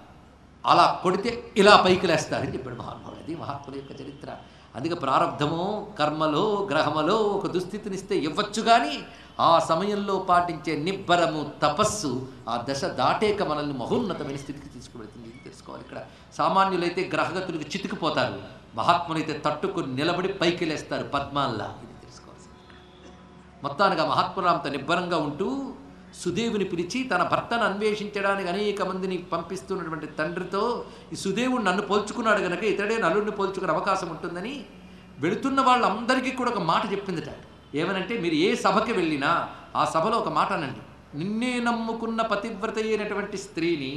Speaker 1: అలా కొడితే ఇలా పైకి లేస్తారని చెప్పాడు మహాత్ముడు అది మహాత్ముల యొక్క చరిత్ర అందుకే ప్రారంధమో కర్మలో గ్రహమలో ఒక దుస్థితినిస్తే ఇవ్వచ్చు కానీ ఆ సమయంలో పాటించే నిబ్బరము తపస్సు ఆ దశ దాటేక మనల్ని మహోన్నతమైన స్థితికి తీసుకువెళ్తుంది ఇది తెలుసుకోవాలి ఇక్కడ సామాన్యులైతే గ్రహగతులకు చితికిపోతారు మహాత్ములైతే తట్టుకొని నిలబడి పైకి లేస్తారు పద్మాల్లా ఇది తెలుసుకోవాల్సింది మొత్తానికి ఆ మహాత్మురాంత నిబ్బరంగా ఉంటూ సుదేవుని పిలిచి తన భర్తను అన్వేషించడానికి అనేక మందిని పంపిస్తున్నటువంటి తండ్రితో ఈ సుదేవుడు నన్ను పోల్చుకున్నాడు కనుక ఇతడే నలుడిని పోల్చుకునే అవకాశం ఉంటుందని వెళుతున్న వాళ్ళందరికీ కూడా ఒక మాట చెప్పిందిట ఏమనంటే మీరు ఏ సభకి వెళ్ళినా ఆ సభలో ఒక మాట అనండి నిన్నే నమ్ముకున్న పతివ్రత అయినటువంటి స్త్రీని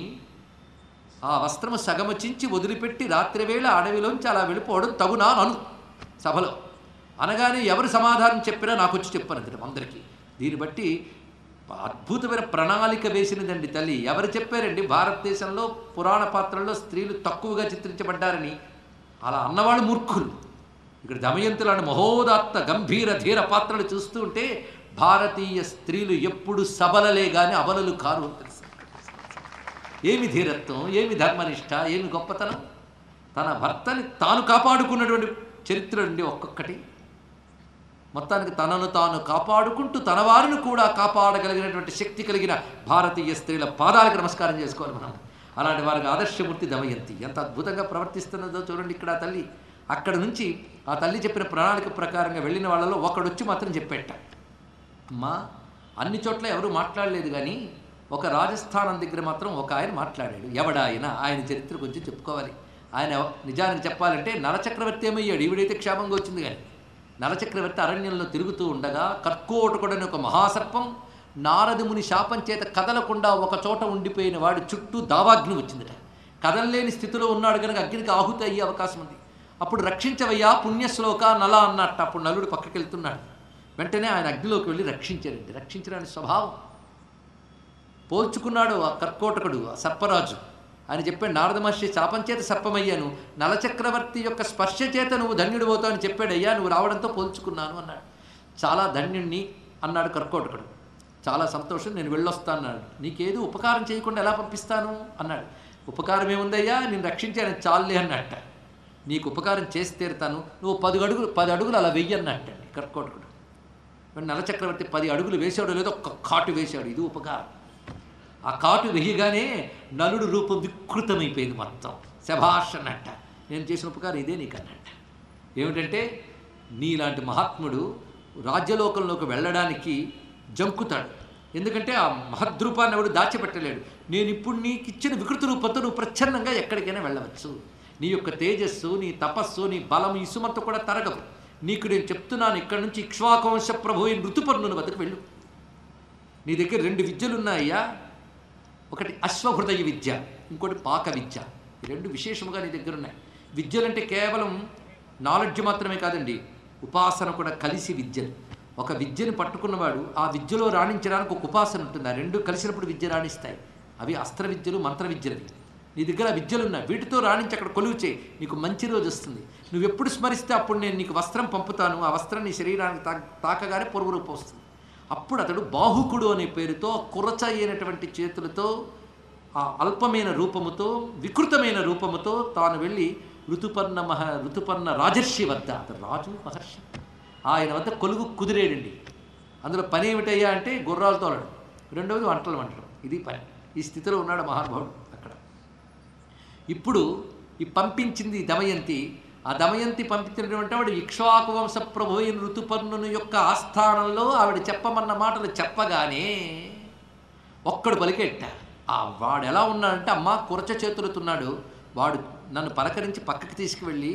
Speaker 1: ఆ వస్త్రము సగము చించి వదిలిపెట్టి రాత్రివేళ అడవిలోంచి అలా వెళ్ళిపోవడం తగునా అను సభలో అనగానే ఎవరు సమాధానం చెప్పినా నాకు వచ్చి చెప్పారు అందరికీ దీన్ని బట్టి అద్భుతమైన ప్రణాళిక వేసినదండి తల్లి ఎవరు చెప్పారండి భారతదేశంలో పురాణ పాత్రల్లో స్త్రీలు తక్కువగా చిత్రించబడ్డారని అలా అన్నవాళ్ళు మూర్ఖులు ఇక్కడ దమయంతులను మహోదాత్త గంభీర ధీర పాత్రలు చూస్తూ ఉంటే భారతీయ స్త్రీలు ఎప్పుడు సబలలే గాని అబలలు కారు అని తెలుసు ఏమి ధీరత్వం ఏమి ధర్మనిష్ట ఏమి గొప్పతనం తన భర్తని తాను కాపాడుకున్నటువంటి చరిత్ర అండి ఒక్కొక్కటి మొత్తానికి తనను తాను కాపాడుకుంటూ తన వారిని కూడా కాపాడగలిగినటువంటి శక్తి కలిగిన భారతీయ స్త్రీల పాదాలకు నమస్కారం చేసుకోవాలి మనం అలాంటి వారికి ఆదర్శమూర్తి దమయంతి ఎంత అద్భుతంగా ప్రవర్తిస్తున్నదో చూడండి ఇక్కడ ఆ తల్లి అక్కడ నుంచి ఆ తల్లి చెప్పిన ప్రణాళిక ప్రకారంగా వెళ్ళిన వాళ్ళలో ఒకడొచ్చి మాత్రం చెప్పేట అమ్మా అన్ని చోట్ల ఎవరు మాట్లాడలేదు కానీ ఒక రాజస్థానం దగ్గర మాత్రం ఒక ఆయన మాట్లాడాడు ఎవడాయన ఆయన చరిత్ర కొంచెం చెప్పుకోవాలి ఆయన నిజానికి చెప్పాలంటే నరచక్రవర్తి ఏమయ్యాడు ఈవిడైతే క్షేమంగా వచ్చింది కానీ నరచక్రవర్తి అరణ్యంలో తిరుగుతూ ఉండగా కర్కోటకుడని ఒక మహాసర్పం నారదముని శాపం చేత కదలకుండా ఒక చోట ఉండిపోయిన వాడి చుట్టూ దావాగ్ని వచ్చిందట కదలలేని స్థితిలో ఉన్నాడు కనుక అగ్నికి ఆహుతి అయ్యే అవకాశం ఉంది అప్పుడు రక్షించవయ్యా పుణ్యశ్లోక నల అన్నట్టు అప్పుడు నలుడు పక్కకి వెళ్తున్నాడు వెంటనే ఆయన అగ్నిలోకి వెళ్ళి రక్షించారండి రక్షించడానికి స్వభావం పోల్చుకున్నాడు ఆ కర్కోటకుడు ఆ సర్పరాజు ఆయన చెప్పాడు నారద మహర్షి శాపం చేత సర్పమయ్యాను నలచక్రవర్తి యొక్క స్పర్శ చేత నువ్వు ధన్యుడు పోతావు అని చెప్పాడు అయ్యా నువ్వు రావడంతో పోల్చుకున్నాను అన్నాడు చాలా ధన్యుణ్ణి అన్నాడు కర్కోటకుడు చాలా సంతోషం నేను వెళ్ళొస్తాను అన్నాడు నీకేదో ఉపకారం చేయకుండా ఎలా పంపిస్తాను అన్నాడు ఉపకారం ఏముందయ్యా నేను రక్షించాను చాలే అన్నట్ట నీకు ఉపకారం చేసి తీరుతాను నువ్వు పది అడుగులు పది అడుగులు అలా వెయ్యి అన్నట్టండి కర్కోటకుడు నలచక్రవర్తి పది అడుగులు వేసాడో లేదో ఒక్క కాటు వేశాడు ఇది ఉపకారం ఆ కాటు వెయ్యగానే నలుడు రూపం వికృతమైపోయింది మొత్తం శభాష్ అన్నట్ట నేను చేసిన ఉపకారం ఇదే నీకు అన్నట్ట ఏమిటంటే నీలాంటి మహాత్ముడు రాజ్యలోకంలోకి వెళ్ళడానికి జంకుతాడు ఎందుకంటే ఆ మహద్రూపాన్ని ఎవడు దాచిపెట్టలేడు నేను ఇప్పుడు నీకు ఇచ్చిన వికృత రూపంతో నువ్వు ప్రచ్ఛన్నంగా ఎక్కడికైనా వెళ్ళవచ్చు నీ యొక్క తేజస్సు నీ తపస్సు నీ బలం ఇసుమంతా కూడా తరగవు నీకు నేను చెప్తున్నాను ఇక్కడ నుంచి ఇక్ష్వాకంశ ప్రభు అయిన ఋతుపర్ణుని వద్దకు వెళ్ళు నీ దగ్గర రెండు విద్యలు ఉన్నాయ్యా ఒకటి అశ్వహృదయ విద్య ఇంకోటి పాక విద్య ఈ రెండు విశేషముగా నీ దగ్గర ఉన్నాయి విద్యలంటే కేవలం నాలెడ్జ్ మాత్రమే కాదండి ఉపాసన కూడా కలిసి విద్యలు ఒక విద్యను పట్టుకున్నవాడు ఆ విద్యలో రాణించడానికి ఒక ఉపాసన ఉంటుంది ఆ రెండు కలిసినప్పుడు విద్య రాణిస్తాయి అవి అస్త్ర విద్యలు మంత్ర విద్యలవి నీ దగ్గర ఆ విద్యలు ఉన్నాయి వీటితో రాణించి అక్కడ కొలువు చేయి నీకు మంచి రోజు వస్తుంది నువ్వు ఎప్పుడు స్మరిస్తే అప్పుడు నేను నీకు వస్త్రం పంపుతాను ఆ వస్త్రం నీ శరీరానికి తా తాకగానే పూర్వరూపం వస్తుంది అప్పుడు అతడు బాహుకుడు అనే పేరుతో కురచ అయినటువంటి చేతులతో ఆ అల్పమైన రూపముతో వికృతమైన రూపముతో తాను వెళ్ళి ఋతుపర్ణ మహ ఋతుపర్ణ రాజర్షి వద్ద అతను రాజు మహర్షి ఆయన వద్ద కొలువు కుదిరేడండి అందులో పని ఏమిటయ్యా అంటే గుర్రాలు తోలడం రెండవది వంటలు వంటడం ఇది పని ఈ స్థితిలో ఉన్నాడు మహానుభావుడు అక్కడ ఇప్పుడు ఈ పంపించింది దమయంతి ఆ దమయంతి పంపించినటువంటి వాడు ఇక్ష్వాకు వంశ ప్రభు అయిన ఋతుపర్ణుని యొక్క ఆస్థానంలో ఆవిడ చెప్పమన్న మాటలు చెప్పగానే ఒక్కడు పలికెట్ట ఆ వాడు ఎలా ఉన్నాడంటే అమ్మ కురచ చేతులుతున్నాడు వాడు నన్ను పలకరించి పక్కకి తీసుకువెళ్ళి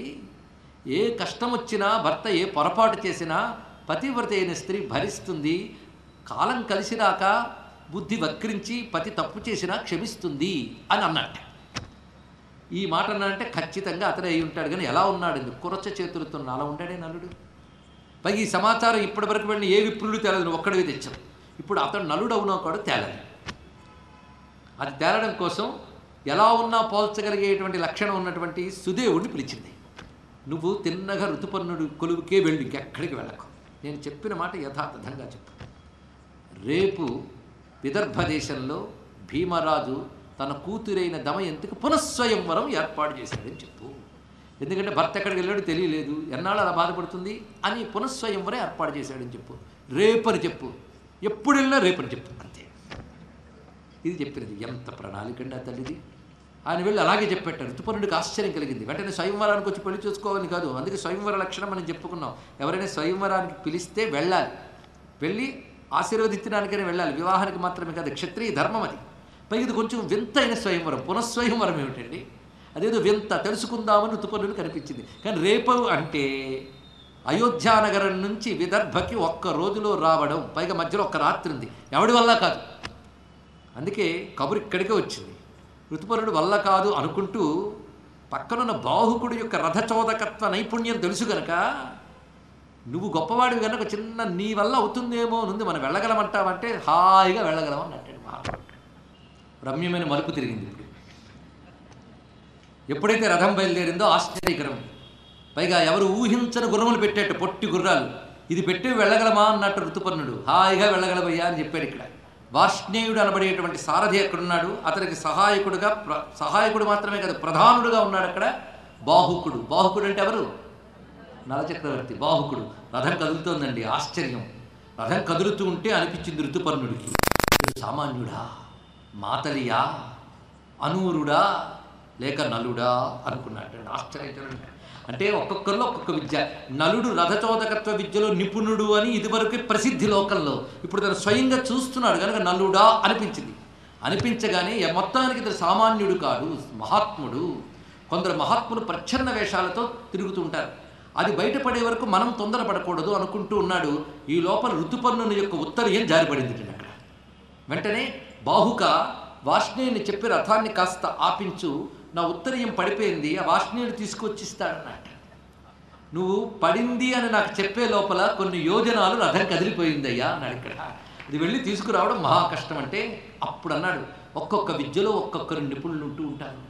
Speaker 1: ఏ కష్టం వచ్చినా భర్త ఏ పొరపాటు చేసినా పతివ్రత అయిన స్త్రీ భరిస్తుంది కాలం కలిసి రాక బుద్ధి వక్రించి పతి తప్పు చేసినా క్షమిస్తుంది అని అన్నట్ట ఈ మాట అన్నాడంటే ఖచ్చితంగా అతనే అయి ఉంటాడు కానీ ఎలా ఉన్నాడు ఎందుకు కురచ చేతులతో అలా ఉండాడే నలుడు పైగా ఈ సమాచారం ఇప్పటివరకు వెళ్ళిన ఏ విప్రుడు తేలదు నువ్వు ఒక్కడివి తెచ్చావు ఇప్పుడు అతడు నలుడు అవునో కూడా తేలదు అది తేలడం కోసం ఎలా ఉన్నా పోల్చగలిగేటువంటి లక్షణం ఉన్నటువంటి సుదేవుడిని పిలిచింది నువ్వు తిన్నగా ఋతుపర్ణుడు కొలువుకే వెళ్ళి ఇంకెక్కడికి వెళ్ళకు నేను చెప్పిన మాట యథాతథంగా చెప్పు రేపు విదర్భ దేశంలో భీమరాజు తన కూతురైన దమయంతికి పునఃస్వయంవరం ఏర్పాటు చేశాడని చెప్పు ఎందుకంటే భర్త ఎక్కడికి వెళ్ళాడో తెలియలేదు ఎన్నాళ్ళు అలా బాధపడుతుంది అని పునఃస్వయంవరం ఏర్పాటు చేశాడని చెప్పు రేపని చెప్పు ఎప్పుడు వెళ్ళినా రేపని చెప్పు అంతే ఇది చెప్పినది ఎంత ప్రణాళిక అండి ఆ తల్లిది ఆయన వెళ్ళి అలాగే చెప్పాడు ఋతుపర్ణుడికి ఆశ్చర్యం కలిగింది వెంటనే స్వయంవరానికి వచ్చి పెళ్లి చూసుకోవాలని కాదు అందుకే స్వయంవర లక్షణం మనం చెప్పుకున్నాం ఎవరైనా స్వయంవరానికి పిలిస్తే వెళ్ళాలి వెళ్ళి ఆశీర్వదించడానికైనా వెళ్ళాలి వివాహానికి మాత్రమే కాదు క్షత్రియ ధర్మం అది పైగా ఇది కొంచెం వింతైన స్వయంవరం పునఃస్వయంవరం ఏమిటండి అదేదో వింత తెలుసుకుందామని ఋతుపర్ణుడు కనిపించింది కానీ రేపు అంటే అయోధ్యానగరం నుంచి విదర్భకి ఒక్క రోజులో రావడం పైగా మధ్యలో ఒక్క రాత్రి ఉంది ఎవడి వల్ల కాదు అందుకే కబురు ఇక్కడికే వచ్చింది ఋతుపరుడు వల్ల కాదు అనుకుంటూ పక్కనున్న బాహుకుడి యొక్క రథచోదకత్వ నైపుణ్యం తెలుసు గనక నువ్వు గొప్పవాడివి కనుక చిన్న నీ వల్ల అవుతుందేమో నుండి మనం వెళ్ళగలమంటావంటే హాయిగా వెళ్ళగలం అని అంటాడు మహానుభావుడు రమ్యమైన మలుపు తిరిగింది ఇప్పుడు ఎప్పుడైతే రథం బయలుదేరిందో ఆశ్చర్యకరం పైగా ఎవరు ఊహించని గుర్రములు పెట్టేట్టు పొట్టి గుర్రాలు ఇది పెట్టి వెళ్ళగలమా అన్నట్టు ఋతుపర్ణుడు హాయిగా వెళ్ళగలవయ్యా అని చెప్పాడు ఇక్కడ వార్ష్ణేయుడు అనబడేటువంటి సారథి ఎక్కడున్నాడు అతనికి సహాయకుడుగా ప్ర సహాయకుడు మాత్రమే కాదు ప్రధానుడుగా ఉన్నాడు అక్కడ బాహుకుడు బాహుకుడు అంటే ఎవరు నలచక్రవర్తి బాహుకుడు రథం కదులుతోందండి ఆశ్చర్యం రథం కదులుతూ ఉంటే అనిపించింది ఋతుపర్ణుడికి "వీడు సామాన్యుడా మాతలియా అనూరుడా లేక నలుడా అనుకున్నాడు ఆశ్చర్యం అంటే ఒక్కొక్కరిలో ఒక్కొక్క విద్య నలుడు రథచోదకత్వ విద్యలో నిపుణుడు అని ఇదివరకు ప్రసిద్ధి లోకంలో ఇప్పుడు తను స్వయంగా చూస్తున్నాడు కనుక నలుడా అనిపించింది అనిపించగానే ఎ- మొత్తానికి ఇతడు సామాన్యుడు కాడు మహాత్ముడు కొందరు మహాత్ములు ప్రచ్ఛన్న వేషాలతో తిరుగుతూ ఉంటారు అది బయటపడే వరకు మనం తొందరపడకూడదు అనుకుంటూ ఉన్నాడు ఈ లోపల ఋతుపర్ణుని యొక్క ఉత్తరీయం జారిపడింది అక్కడ వెంటనే బాహుక వాష్ణేయుని చెప్పి రథాన్ని కాస్త ఆపించు నా ఉత్తరీయం పడిపోయింది ఆ వాష్ణేయుడు తీసుకొచ్చిస్తాడన్నట్ట నువ్వు పడింది అని నాకు చెప్పే లోపల కొన్ని యోజనాలు రథం కదిలిపోయిందయ్యా అన్నాడు ఇక్కడ ఇది వెళ్ళి తీసుకురావడం మహా కష్టం అంటే అప్పుడు అన్నాడు ఒక్కొక్క విద్యలో ఒక్కొక్కరు నిపుణులు ఉంటూ ఉంటారు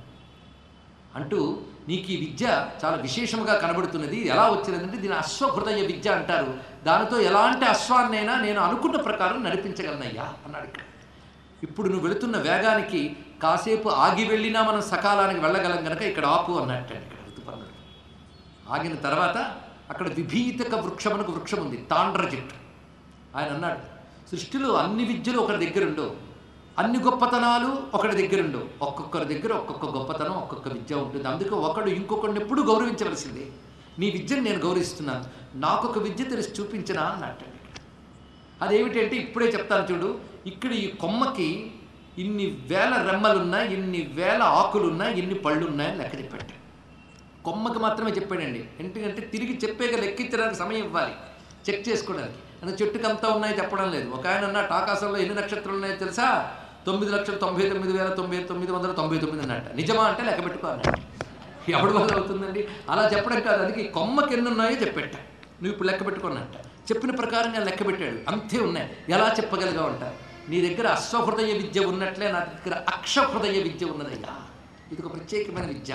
Speaker 1: అంటూ నీకు ఈ విద్య చాలా విశేషంగా కనబడుతున్నది ఎలా వచ్చినదంటే దీని అశ్వహృదయ విద్య అంటారు దానితో ఎలాంటి అశ్వాన్నైనా నేను అనుకున్న ప్రకారం నడిపించగలనయ్యా అన్నాడు ఇక్కడ ఇప్పుడు నువ్వు వెళుతున్న వేగానికి కాసేపు ఆగి వెళ్ళినా మనం సకాలానికి వెళ్ళగలం కనుక ఇక్కడ ఆపు అన్నట్టు ఇక్కడ ఋతుపర్ణుడు ఆగిన తర్వాత అక్కడ విభీతక వృక్షం అని ఒక వృక్షం ఉంది తాండ్ర చెట్టు ఆయన అన్నాడు సృష్టిలో అన్ని విద్యలు ఒకరి దగ్గర ఉండవు అన్ని గొప్పతనాలు ఒకరి దగ్గర ఉండవు ఒక్కొక్కరి దగ్గర ఒక్కొక్క గొప్పతనం ఒక్కొక్క విద్య ఉంటుంది అందుకే ఒకడు ఇంకొకరిని ఎప్పుడు గౌరవించవలసిందే నీ విద్యను నేను గౌరవిస్తున్నాను నాకొక విద్య తెలిసి చూపించనా అన్నట్టు అదేమిటంటే ఇప్పుడే చెప్తాను చూడు ఇక్కడ ఈ కొమ్మకి ఇన్ని వేల రెమ్మలున్నాయి ఇన్ని వేల ఆకులున్నాయి ఇన్ని పళ్ళున్నాయని లెక్క చెప్పాడు కొమ్మకి మాత్రమే చెప్పాడండి ఎందుకంటే తిరిగి చెప్పేక లెక్కించడానికి సమయం ఇవ్వాలి చెక్ చేసుకోవడానికి అంటే చెట్టుకి అంతా ఉన్నాయి చెప్పడం లేదు ఒక ఆయన అన్నట్టు ఆకాశంలో ఎన్ని నక్షత్రాలు ఉన్నాయో తెలుసా తొమ్మిది లక్షల తొంభై తొమ్మిది వేల తొంభై తొమ్మిది వందల తొంభై తొమ్మిది అన్నట్ట నిజమా అంటే లెక్క పెట్టుకో అన్నట్టు ఎవడి వల్ల అవుతుందండి అలా చెప్పడం కాదు అందుకే ఈ కొమ్మకి ఎన్ని ఉన్నాయో చెప్పెట్ట నువ్వు ఇప్పుడు లెక్క పెట్టుకున్నట్ట చెప్పిన ప్రకారం నేను లెక్క పెట్టాడు అంతే ఉన్నాయి ఎలా చెప్పగలిగా ఉంటా నీ దగ్గర అశ్వహృదయ విద్య ఉన్నట్లే నా దగ్గర అక్షహృదయ విద్య ఉన్నదయ్యా ఇది ఒక ప్రత్యేకమైన విద్య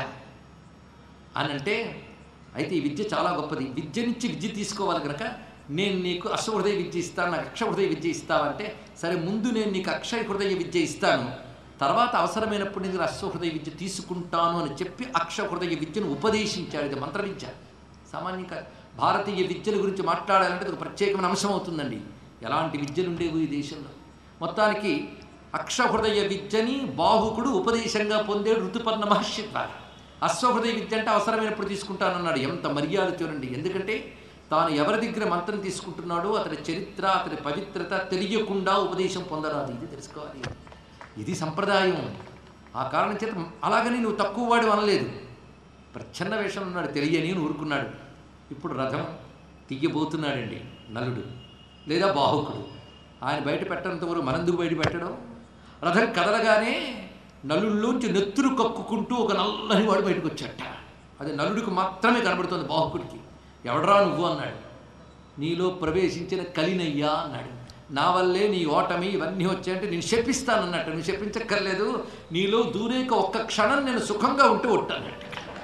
Speaker 1: అని అంటే అయితే ఈ విద్య చాలా గొప్పది విద్య నుంచి విద్య తీసుకోవాలి కనుక నేను నీకు అశ్వహృదయ విద్య ఇస్తాను నాకు అక్షహృదయ విద్య ఇస్తావంటే సరే ముందు నేను నీకు అక్షయ హృదయ విద్య ఇస్తాను తర్వాత అవసరమైనప్పుడు నేను అశ్వహృదయ విద్య తీసుకుంటాను అని చెప్పి అక్షహృదయ విద్యను ఉపదేశించాడు ఇది మంత్ర విద్య సామాన్యంగా భారతీయ విద్యల గురించి మాట్లాడాలంటే ఇది ఒక ప్రత్యేకమైన అంశం అవుతుందండి ఎలాంటి విద్యలు ఉండేవి ఈ దేశంలో మొత్తానికి అక్షహృదయ విద్యని బాహుకుడు ఉపదేశంగా పొందేడు ఋతుపర్ణ మహర్షి ద్వారా అశ్వహృదయ విద్య అంటే అవసరమైనప్పుడు తీసుకుంటానన్నాడు ఎంత మర్యాద చూడండి ఎందుకంటే తాను ఎవరి దగ్గర మంత్రం తీసుకుంటున్నాడో అతని చరిత్ర అతని పవిత్రత తెలియకుండా ఉపదేశం పొందరాదు ఇది తెలుసుకోవాలి ఇది సంప్రదాయం ఆ కారణం చేత అలాగని నువ్వు తక్కువ వాడు అనలేదు ప్రచ్ఛన్న వేషం ఉన్నాడు తెలియని అని ఊరుకున్నాడు ఇప్పుడు రథం తీయబోతున్నాడండి నలుడు లేదా బాహుకుడు ఆయన బయట పెట్టడంత వరకు మనందుకు బయట పెట్టడం రథం కదలగానే నలుల్లోంచి నెత్తురు కక్కుకుంటూ ఒక నల్లని వాడు బయటకు వచ్చాట అది నలుడికి మాత్రమే కనబడుతుంది బాహుకుడికి ఎవడరా నువ్వు అన్నాడు నీలో ప్రవేశించిన కలినయ్యా అన్నాడు నా వల్లే నీ ఓటమి ఇవన్నీ వచ్చాయంటే నేను శపిస్తానన్నట్టు నువ్వు శపించక్కర్లేదు నీలో దూరేక ఒక్క క్షణం నేను సుఖంగా ఉంటే ఒట్టన్నట్టు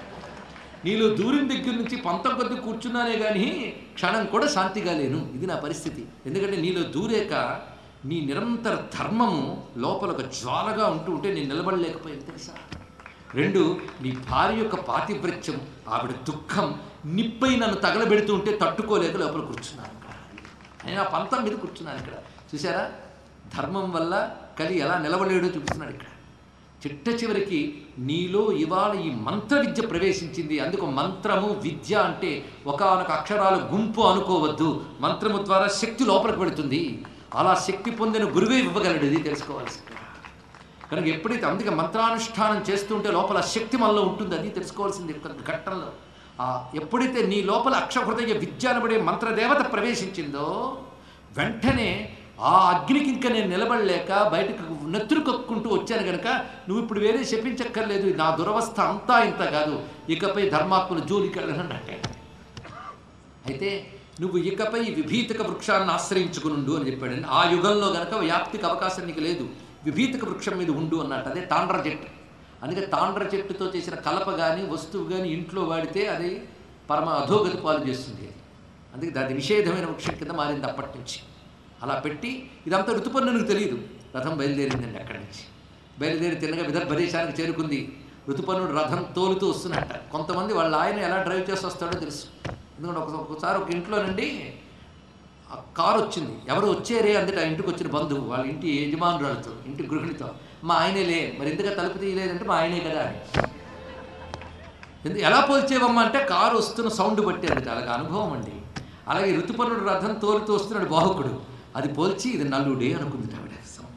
Speaker 1: నీలో దూరిన దగ్గర నుంచి పంతం కొద్ది కూర్చున్నానే కానీ క్షణం కూడా శాంతిగా లేను ఇది నా పరిస్థితి ఎందుకంటే నీలో దూరేక నీ నిరంతర ధర్మము లోపల ఒక జ్వాలగా ఉంటూ ఉంటే నేను నిలబడలేకపోయింది తెలుసా రెండు నీ భార్య యొక్క పాతివ్రత్యం ఆవిడ దుఃఖం నిప్పై నన్ను తగలబెడుతూ ఉంటే తట్టుకోలేక లోపల కూర్చున్నాను ఇక్కడ నేను ఆ పంతం మీద కూర్చున్నాను ఇక్కడ చూసారా ధర్మం వల్ల కలి ఎలా నిలవలేడో చూపిస్తున్నాడు ఇక్కడ చిట్ట చివరికి నీలో ఇవాళ ఈ మంత్ర విద్య ప్రవేశించింది అందుకు మంత్రము విద్య అంటే ఒకనొక అక్షరాల గుంపు అనుకోవద్దు మంత్రము ద్వారా శక్తి లోపలికి పెడుతుంది అలా శక్తి పొందిన గురువే ఇవ్వగలడు ఇది తెలుసుకోవాల్సింది కనుక ఎప్పుడైతే అందుకే మంత్రానుష్ఠానం చేస్తుంటే లోపల శక్తి మనలో ఉంటుంది అది తెలుసుకోవాల్సింది ఒక ఘట్టంలో ఆ ఎప్పుడైతే నీ లోపల అక్షహృదయ విద్య అనబడే మంత్రదేవత ప్రవేశించిందో వెంటనే ఆ అగ్నికి ఇంకా నేను నిలబడలేక బయటకు నెత్తురు కక్కుంటూ వచ్చాను కనుక నువ్వు ఇప్పుడు వేరే శపించక్కర్లేదు నా దురవస్థ అంతా ఇంత కాదు ఇకపై ధర్మాత్మల జోలికి వెళ్ళనంటే అయితే నువ్వు ఇకపై విభీతక వృక్షాన్ని ఆశ్రయించుకునుండు అని చెప్పాడు ఆ యుగంలో గనక వ్యాప్తికి అవకాశం నీకు లేదు విభీతక వృక్షం మీద ఉండు అన్నట్టు అదే తాండ్ర చెట్టు అందుకే తాండ్ర చెట్టుతో చేసిన కలప కానీ వస్తువు కానీ ఇంట్లో వాడితే అది పరమ అధోగతి పాలు చేస్తుంది అందుకే దాని నిషేధమైన వృక్షం కింద మారింది అప్పటి నుంచి అలా పెట్టి ఇదంతా ఋతుపర్ణునికి తెలియదు రథం బయలుదేరిందండి అక్కడి నుంచి బయలుదేరి తిన్నగా విదర్భ దేశానికి చేరుకుంది ఋతుపర్ణుడు రథం తోలుతూ వస్తున్నట్ట కొంతమంది వాళ్ళ ఆయన ఎలా డ్రైవ్ చేసి వస్తాడో తెలుసు ఎందుకంటే ఒక ఒకసారి ఒక ఇంట్లో నుండి ఆ కారు వచ్చింది ఎవరు వచ్చారే అందుట ఆ ఇంటికి వచ్చిన బంధువు వాళ్ళ ఇంటి యజమానురాలతో ఇంటి గృహిణితో మా ఆయనేలే మరి ఎందుకు తలుపు తీయలేదంటే మా ఆయనే కదా అని ఎందు ఎలా పోల్చేవమ్మా అంటే కారు వస్తున్న సౌండ్ బట్టి అది అలాగ అనుభవం అండి అలాగే ఋతుపర్ణుడు రథం తోలుతూ వస్తున్నాడు బాహుకుడు అది పోల్చి ఇది నల్లుడే అనుకుంది ఆవిడ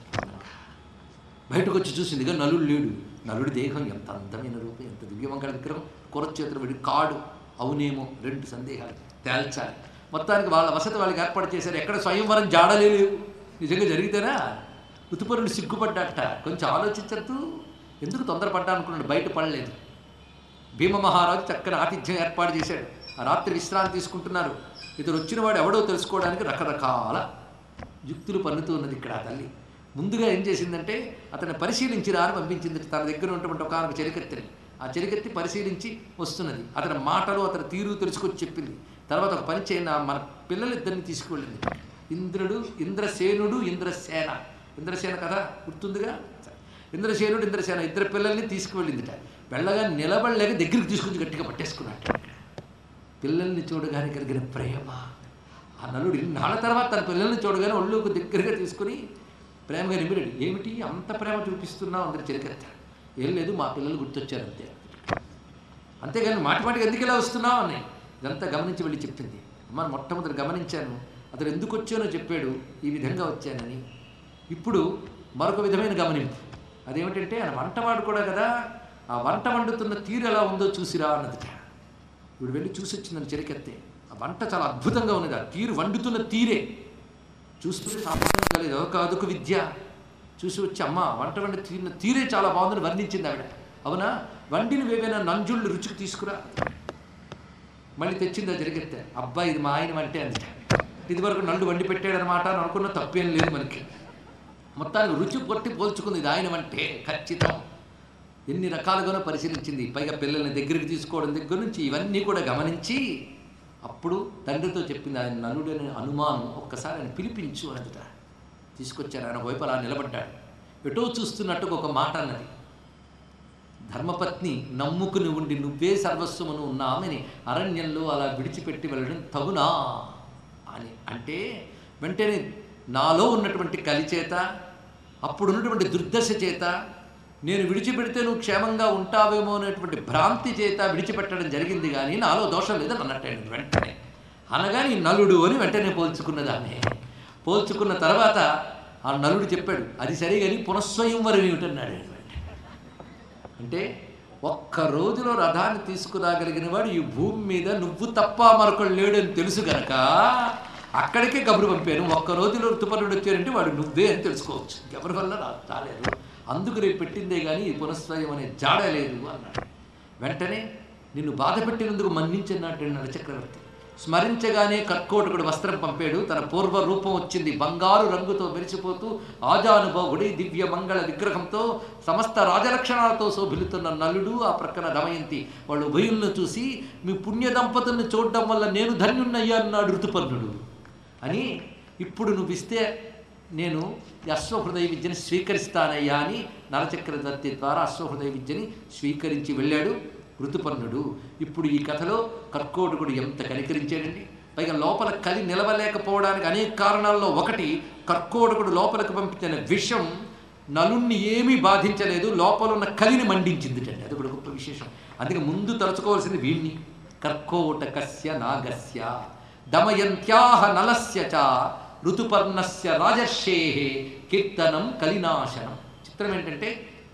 Speaker 1: బయటకు వచ్చి చూసింది ఇక నలుడు లేడు నలుడి దేహం ఎంత అందమైన రూపం ఎంత దివ్యమంగళ విగ్రహం కొరచేతులు విడి కాడు అవునేమో రెండు సందేహాలు తేల్చాలి మొత్తానికి వాళ్ళ వసతి వాళ్ళకి ఏర్పాటు చేశారు ఎక్కడ స్వయంవరం జాడలేదు నిజంగా జరిగితేనా ఋతుపరుడు సిగ్గుపడ్డాట కొంచెం ఆలోచించద్దు ఎందుకు తొందరపడ్డా అనుకున్నాడు బయట పడలేదు భీమ మహారాజు చక్కని ఆతిథ్యం ఏర్పాటు చేశాడు ఆ రాత్రి విశ్రాంతి తీసుకుంటున్నారు ఇతను వచ్చిన వాడు ఎవడో తెలుసుకోవడానికి రకరకాల యుక్తులు పన్నుతూ ఉన్నది ఇక్కడ ఆ తల్లి ముందుగా ఏం చేసిందంటే అతన్ని పరిశీలించిరా అని పంపించింది తన దగ్గర ఉన్నటువంటి ఒక ఆమె చెలికత్తెని ఆ చెలికత్తి పరిశీలించి వస్తున్నది అతని మాటలు అతని తీరు తెలుసుకొచ్చి చెప్పింది తర్వాత ఒక పని చేయన మన పిల్లలిద్దరిని తీసుకువెళ్ళింది ఇంద్రుడు ఇంద్రసేనుడు ఇంద్రసేన ఇంద్రసేన కథ గుర్తుందిగా ఇంద్రసేనుడు ఇంద్రసేన ఇద్దరు పిల్లల్ని తీసుకువెళ్ళిందిట వెళ్ళగా నిలబడలేక దగ్గరికి తీసుకుని గట్టిగా పట్టేసుకున్నట్టు పిల్లల్ని చూడగానే కలిగిన ప్రేమ ఆ నలుడు నాళ్ళ తర్వాత తన పిల్లల్ని చూడగానే ఒళ్ళుకు దగ్గరగా తీసుకుని ప్రేమగా నిమిరాడు ఏమిటి అంత ప్రేమ చూపిస్తున్నావు అందరు చెరికెత్తాడు ఏం లేదు మా పిల్లలు గుర్తొచ్చారు అంతే అంతేగాని మాటి మాటికి ఎందుకు ఇలా వస్తున్నావు అని ఇదంతా గమనించి వెళ్ళి చెప్పింది అమ్మ మొట్టమొదటి గమనించాను అతను ఎందుకు వచ్చానో చెప్పాడు ఈ విధంగా వచ్చానని ఇప్పుడు మరొక విధమైన గమనింపు అదేమిటంటే ఆయన వంటవాడు కూడా కదా ఆ వంట వండుతున్న తీరు ఎలా ఉందో చూసిరా అన్నదిట ఇప్పుడు వెళ్ళి చూసి వచ్చిందని చెరికెత్తే ఆ వంట చాలా అద్భుతంగా ఉన్నది ఆ తీరు వండుతున్న తీరే చూస్తుంటే సామాన్యం కాలేదు ఒక అదొక విద్య చూసి వచ్చి అమ్మ వంట వండి తీరిన తీరే చాలా బాగుందని వర్ణించింది ఆవిడ అవునా వండిని వేవైనా నంజుళ్ళు రుచికి తీసుకురా మళ్ళీ తెచ్చిందా జరిగితే అబ్బాయి ఇది మా ఆయన వంటే అంది ఇది వరకు నల్లు వండి పెట్టాడనమాట అని అనుకున్న తప్పేం లేదు మనకి మొత్తానికి రుచి కొట్టి పోల్చుకుంది ఇది ఆయన వంటే ఖచ్చితం ఎన్ని రకాలుగానో పరిశీలించింది పైగా పిల్లల్ని దగ్గరికి తీసుకోవడం దగ్గర నుంచి ఇవన్నీ కూడా గమనించి అప్పుడు తండ్రితో చెప్పింది ఆయన నలుడు అనే అనుమానం ఒక్కసారి ఆయన పిలిపించు అన్నదిట తీసుకొచ్చారు ఆయన వైపు అలా నిలబడ్డాడు ఎటో చూస్తున్నట్టుగా ఒక మాట అన్నది ధర్మపత్ని నమ్ముకుని ఉండి నువ్వే సర్వస్వమును ఉన్న ఆమెని అరణ్యంలో అలా విడిచిపెట్టి వెళ్ళడం తగునా అని అంటే వెంటనే నాలో ఉన్నటువంటి కలి చేత అప్పుడు ఉన్నటువంటి దుర్దశ చేత నేను విడిచిపెడితే నువ్వు క్షేమంగా ఉంటావేమో అనేటువంటి భ్రాంతి చేత విడిచిపెట్టడం జరిగింది కానీ నాలో దోషం లేదని అన్నట్టు వెంటనే అనగాని నలుడు అని వెంటనే పోల్చుకున్నదాన్ని పోల్చుకున్న తర్వాత ఆ నలుడు చెప్పాడు అది సరే కానీ పునఃస్వయంవరం ఏమిటన్నాడు ఆయన వెంటనే. అంటే ఒక్క రోజులో రథాన్ని తీసుకురాగలిగిన వాడు ఈ భూమి మీద నువ్వు తప్ప మరొకడు లేడని తెలుసు గనక అక్కడికే కబురు పంపాను ఒక్క రోజులో ఋతుపరుడు వచ్చారంటే వాడు నువ్వే అని తెలుసుకోవచ్చు ఎవరి వల్ల రా రాలేదు అందుకు రేపు పెట్టిందే కానీ ఈ పునఃస్వయం అనే జాడ లేదు అన్నాడు వెంటనే నిన్ను బాధ పెట్టినందుకు మన్నించినట్టు నరచక్రవర్తి స్మరించగానే కర్కోటకుడు వస్త్రం పంపాడు తన పూర్వ రూపం వచ్చింది బంగారు రంగుతో మెరిసిపోతూ ఆజానుభవుడి దివ్య మంగళ విగ్రహంతో సమస్త రాజలక్షణాలతో శోభిలుతున్న నలుడు ఆ ప్రక్కన దమయంతి వాళ్ళు ఉభయులను చూసి మీ పుణ్య దంపతుల్ని చూడడం వల్ల నేను ధన్యున్నయ్యా అన్నాడు ఋతుపర్ణుడు అని ఇప్పుడు నువ్వు ఇస్తే నేను ఈ అశ్వహృదయ విద్యని స్వీకరిస్తానయ్యా అని నరచక్రవర్తి ద్వారా అశ్వహృదయ విద్యని స్వీకరించి వెళ్ళాడు ఋతుపర్ణుడు ఇప్పుడు ఈ కథలో కర్కోటకుడు ఎంత కనికరించాడండి పైగా లోపల కలి నిలవలేకపోవడానికి అనేక కారణాల్లో ఒకటి కర్కోటకుడు లోపలికి పంపించిన విషం నలుణ్ణి ఏమీ బాధించలేదు లోపల ఉన్న కలిని మండించిందిటండి అది కూడా గొప్ప విశేషం అందుకే ముందు తలుచుకోవాల్సింది వీణ్ణి కర్కోటకస్య నాగస్య దమయంత్యాహ నలస్య చ ఋతుపర్ణస్య రాజర్షే కీర్తనం కలినాశనం చిత్రం ఏంటంటే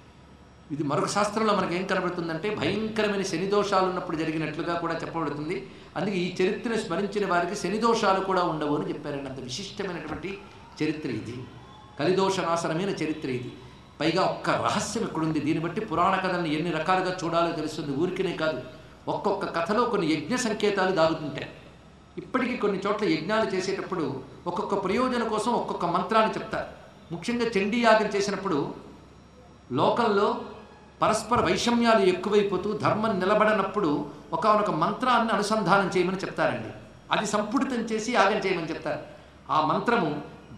Speaker 1: ఇది మరొక శాస్త్రంలో మనకి ఏం కనబడుతుందంటే భయంకరమైన శని దోషాలు ఉన్నప్పుడు జరిగినట్లుగా కూడా చెప్పబడుతుంది అందుకే ఈ చరిత్రను స్మరించిన వారికి శని దోషాలు కూడా ఉండవు అని చెప్పారండి అంత విశిష్టమైనటువంటి చరిత్ర ఇది కలిదోష నాశనమైన చరిత్ర ఇది పైగా ఒక్క రహస్యం ఇక్కడుంది దీన్ని బట్టి పురాణ కథల్ని ఎన్ని రకాలుగా చూడాలో తెలుస్తుంది ఊరికనే కాదు ఒక్కొక్క కథలో కొన్ని యజ్ఞ సంకేతాలు దాగుతుంటాయి ఇప్పటికీ కొన్ని చోట్ల యజ్ఞాలు చేసేటప్పుడు ఒక్కొక్క ప్రయోజనం కోసం ఒక్కొక్క మంత్రాన్ని చెప్తారు ముఖ్యంగా చండీ యాగం చేసినప్పుడు లోకంలో పరస్పర వైషమ్యాలు ఎక్కువైపోతూ ధర్మం నిలబడనప్పుడు ఒకనొక మంత్రాన్ని అనుసంధానం చేయమని చెప్తారండి అది సంపుటితం చేసి యాగం చేయమని చెప్తారు ఆ మంత్రము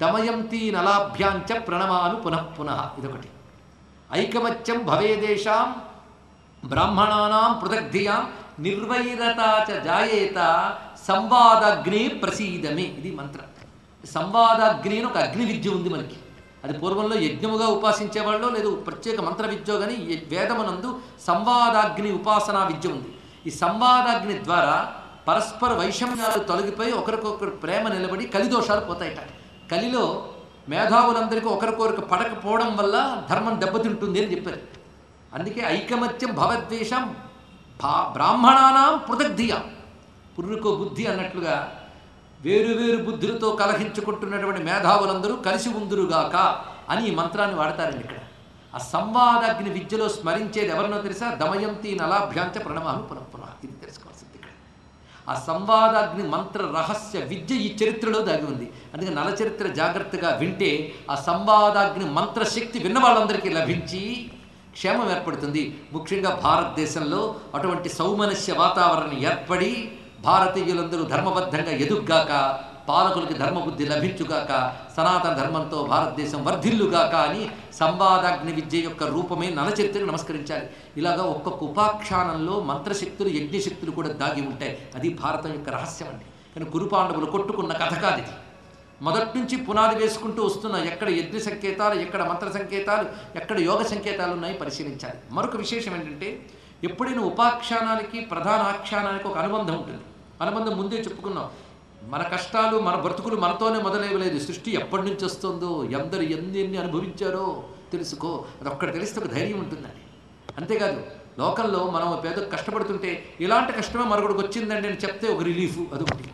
Speaker 1: దమయంతి నలాభ్యాంచ ప్రణమామి పునః పునః ఇదొకటి ఐకమత్యం భవేదేశాం బ్రాహ్మణానాం పృథగ్ధియాం నిర్వైరతా చ జాయేత సంవాదాగ్ని ప్రసీదమే ఇది మంత్రం సంవాదాగ్ని అని ఒక అగ్ని విద్య ఉంది మనకి అది పూర్వంలో యజ్ఞముగా ఉపాసించేవాళ్ళు లేదు ప్రత్యేక మంత్ర విద్యో కానీ వేదమునందు సంవాదాగ్ని ఉపాసనా విద్య ఉంది ఈ సంవాదాగ్ని ద్వారా పరస్పర వైషమ్యాలు తొలగిపోయి ఒకరికొకరు ప్రేమ నిలబడి కలిదోషాలు పోతాయట కలిలో మేధావులందరికీ ఒకరికొకరికి పడకపోవడం వల్ల ధర్మం దెబ్బతింటుంది అని చెప్పారు అందుకే ఐకమత్యం భవద్వేషం భా బ్రాహ్మణానాం పృథగ్ధియ పుర్రుకో బుద్ధి అన్నట్లుగా వేరు వేరు బుద్ధులతో కలహించుకుంటున్నటువంటి మేధావులందరూ కలిసి ఉందురుగాక అని ఈ మంత్రాన్ని వాడతారండి ఇక్కడ ఆ సంవాదాగ్ని విద్యలో స్మరించేది ఎవరినో తెలుసా దమయంతి నలాభ్యాంచ ప్రణమామి పునః పునః ఇది తెలుసుకోవాల్సింది ఇక్కడ ఆ సంవాదాగ్ని మంత్ర రహస్య విద్య ఈ చరిత్రలో దాగి ఉంది అందుకే నల చరిత్ర జాగ్రత్తగా వింటే ఆ సంవాదాగ్ని మంత్రశక్తి విన్న వాళ్ళందరికీ లభించి క్షేమం ఏర్పడుతుంది ముఖ్యంగా భారతదేశంలో అటువంటి సౌమనస్య వాతావరణం ఏర్పడి భారతీయులందరూ ధర్మబద్ధంగా ఎదుగ్గాక పాలకులకి ధర్మబుద్ధి లభించుగాక సనాతన ధర్మంతో భారతదేశం వర్ధిల్లుగాక అని సంవాదాగ్ని విద్య యొక్క రూపమే నలచరిత్రకు నమస్కరించాలి ఇలాగా ఒక్కొక్క ఉపాఖ్యానంలో మంత్రశక్తులు యజ్ఞశక్తులు కూడా దాగి ఉంటాయి అది భారతం యొక్క రహస్యం అండి కానీ కురుపాండవులు కొట్టుకున్న కథ కాదు ఇది మొదటి నుంచి పునాది వేసుకుంటూ వస్తున్న ఎక్కడ యజ్ఞ సంకేతాలు ఎక్కడ మంత్ర సంకేతాలు ఎక్కడ యోగ సంకేతాలు ఉన్నాయి పరిశీలించాలి మరొక విశేషం ఏంటంటే ఎప్పుడైనా ఉపాఖ్యానానికి ప్రధాన ఆఖ్యానానికి ఒక అనుబంధం ఉంటుంది అనుబంధం ముందే చెప్పుకున్నాం మన కష్టాలు మన బ్రతుకులు మనతోనే మొదలైవలేదు సృష్టి ఎప్పటి నుంచి వస్తుందో ఎందరు ఎన్ని ఎన్ని అనుభవించారో తెలుసుకో అది ఒక్కటి తెలిస్తే ఒక ధైర్యం ఉంటుందండి అంతేకాదు లోకంలో మనం పేద కష్టపడుతుంటే ఇలాంటి కష్టమే మరొకటికి వచ్చిందండి అని చెప్తే ఒక రిలీఫ్ అదొకటి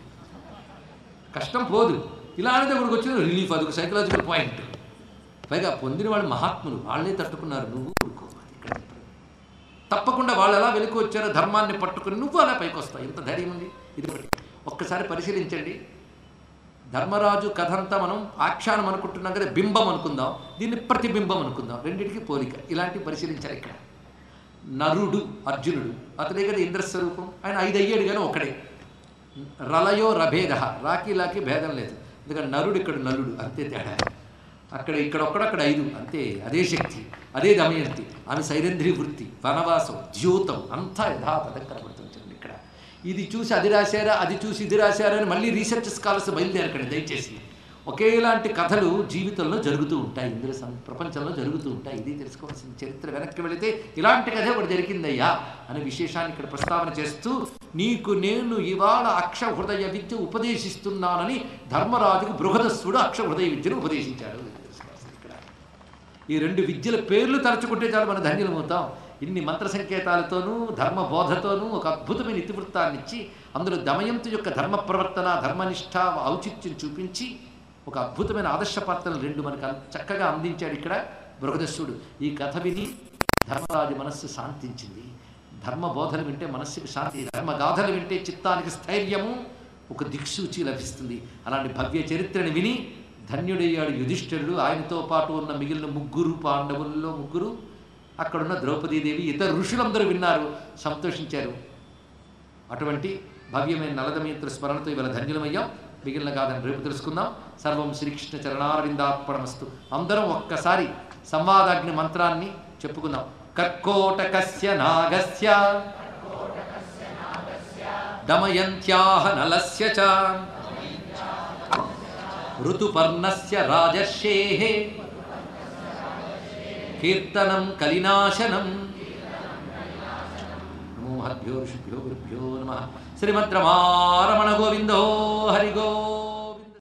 Speaker 1: కష్టం పోదు ఇలా అనేది ఒకటికి వచ్చింది రిలీఫ్ అదొక సైకలాజికల్ పాయింట్ పైగా పొందిన వాళ్ళు మహాత్ములు వాళ్ళే తట్టుకున్నారు నువ్వు ఊరుకోవాలి ఇక్కడ తప్పకుండా వాళ్ళు ఎలా వెలికి వచ్చారో ధర్మాన్ని పట్టుకుని నువ్వు అలా పైకి వస్తావు ఎంత ధైర్యం ఉంది ఇది ఒకటి ఒక్కసారి పరిశీలించండి ధర్మరాజు కథ అంతా మనం ఆఖ్యానం అనుకుంటున్నాం కదా బింబం అనుకుందాం దీన్ని ప్రతిబింబం అనుకుందాం రెండింటికి పోలిక ఇలాంటివి పరిశీలించాలి ఇక్కడ నరుడు అర్జునుడు అతడే కదా ఇంద్రస్వరూపం ఆయన ఐదు అయ్యాడు కానీ ఒకడే రలయో రభేద రాకి లాకి భేదం లేదు ఎందుకంటే నరుడు ఇక్కడ నలుడు అంతే తేడా అక్కడ ఇక్కడ ఒక్కడ అక్కడ ఐదు అంతే అదే శక్తి అదే దమయంతి ఆమె సైరంధ్రి వృత్తి వనవాసం ద్యూతం అంతా యథాతథం కనబడుతుంది చూడండి ఇక్కడ ఇది చూసి అది రాశారా అది చూసి ఇది రాశారా అని మళ్ళీ రీసెర్చ్ స్కాలర్స్ బయలుదేరకండి దయచేసి ఒకేలాంటి కథలు జీవితంలో జరుగుతూ ఉంటాయి ఇంద్ర సం ప్రపంచంలో జరుగుతూ ఉంటాయి ఇది తెలుసుకోవాల్సిన చరిత్ర వెనక్కి వెళితే ఇలాంటి కథే ఒకటి జరిగిందయ్యా అనే విశేషాన్ని ఇక్కడ ప్రస్తావన చేస్తూ నీకు నేను ఇవాళ అక్ష హృదయ విద్య ఉపదేశిస్తున్నానని ధర్మరాజుకు బృహదస్సుడు అక్ష హృదయ విద్యను ఉపదేశించాడు ఇది తెలుసుకోవాల్సింది ఇక్కడ ఈ రెండు విద్యల పేర్లు తలుచుకుంటే చాలు మన ధన్యులమవుతాం ఇన్ని మంత్ర సంకేతాలతోనూ ధర్మ బోధతోనూ ఒక అద్భుతమైన ఇతివృత్తాన్ని ఇచ్చి అందులో దమయంతు యొక్క ధర్మ ప్రవర్తన ధర్మనిష్ట ఔచిత్యం చూపించి ఒక అద్భుతమైన ఆదర్శ పాత్రలు రెండు మనకు అన్- చక్కగా అందించాడు ఇక్కడ బృహదస్సుడు ఈ కథ విని ధర్మరాజు మనస్సు శాంతించింది ధర్మ బోధలు వింటే మనస్సుకి శాంతి ధర్మ గాథలు వింటే చిత్తానికి స్థైర్యము ఒక దిక్సూచి లభిస్తుంది అలాంటి భవ్య చరిత్రని విని ధన్యుడయ్యాడు యుధిష్ఠిరుడు ఆయనతో పాటు ఉన్న మిగిలిన ముగ్గురు పాండవుల్లో ముగ్గురు అక్కడున్న ద్రౌపదీదేవి ఇతర ఋషులందరూ విన్నారు సంతోషించారు అటువంటి భవ్యమైన నలదమయంత్ర స్మరణతో ఇవాళ ధన్యులమయ్యాం మిగిలిన కాదని రేపు తెలుసుకుందాం సర్వం శ్రీకృష్ణ చరణారవిందార్పణమస్తు అందరం ఒక్కసారి సంవాదాగ్ని మంత్రాన్ని చెప్పుకుందాం కర్కోటకస్య నాగస్య దమయంత్యాహ నలస్య చ ఋతుపర్ణస్య రాజర్షేః కీర్తనం కలినాశనం నమో మహద్భ్యో ఋషిభ్యో గురుభ్యో నమ శ్రీమద్రమారమణ గోవిందో హరి గో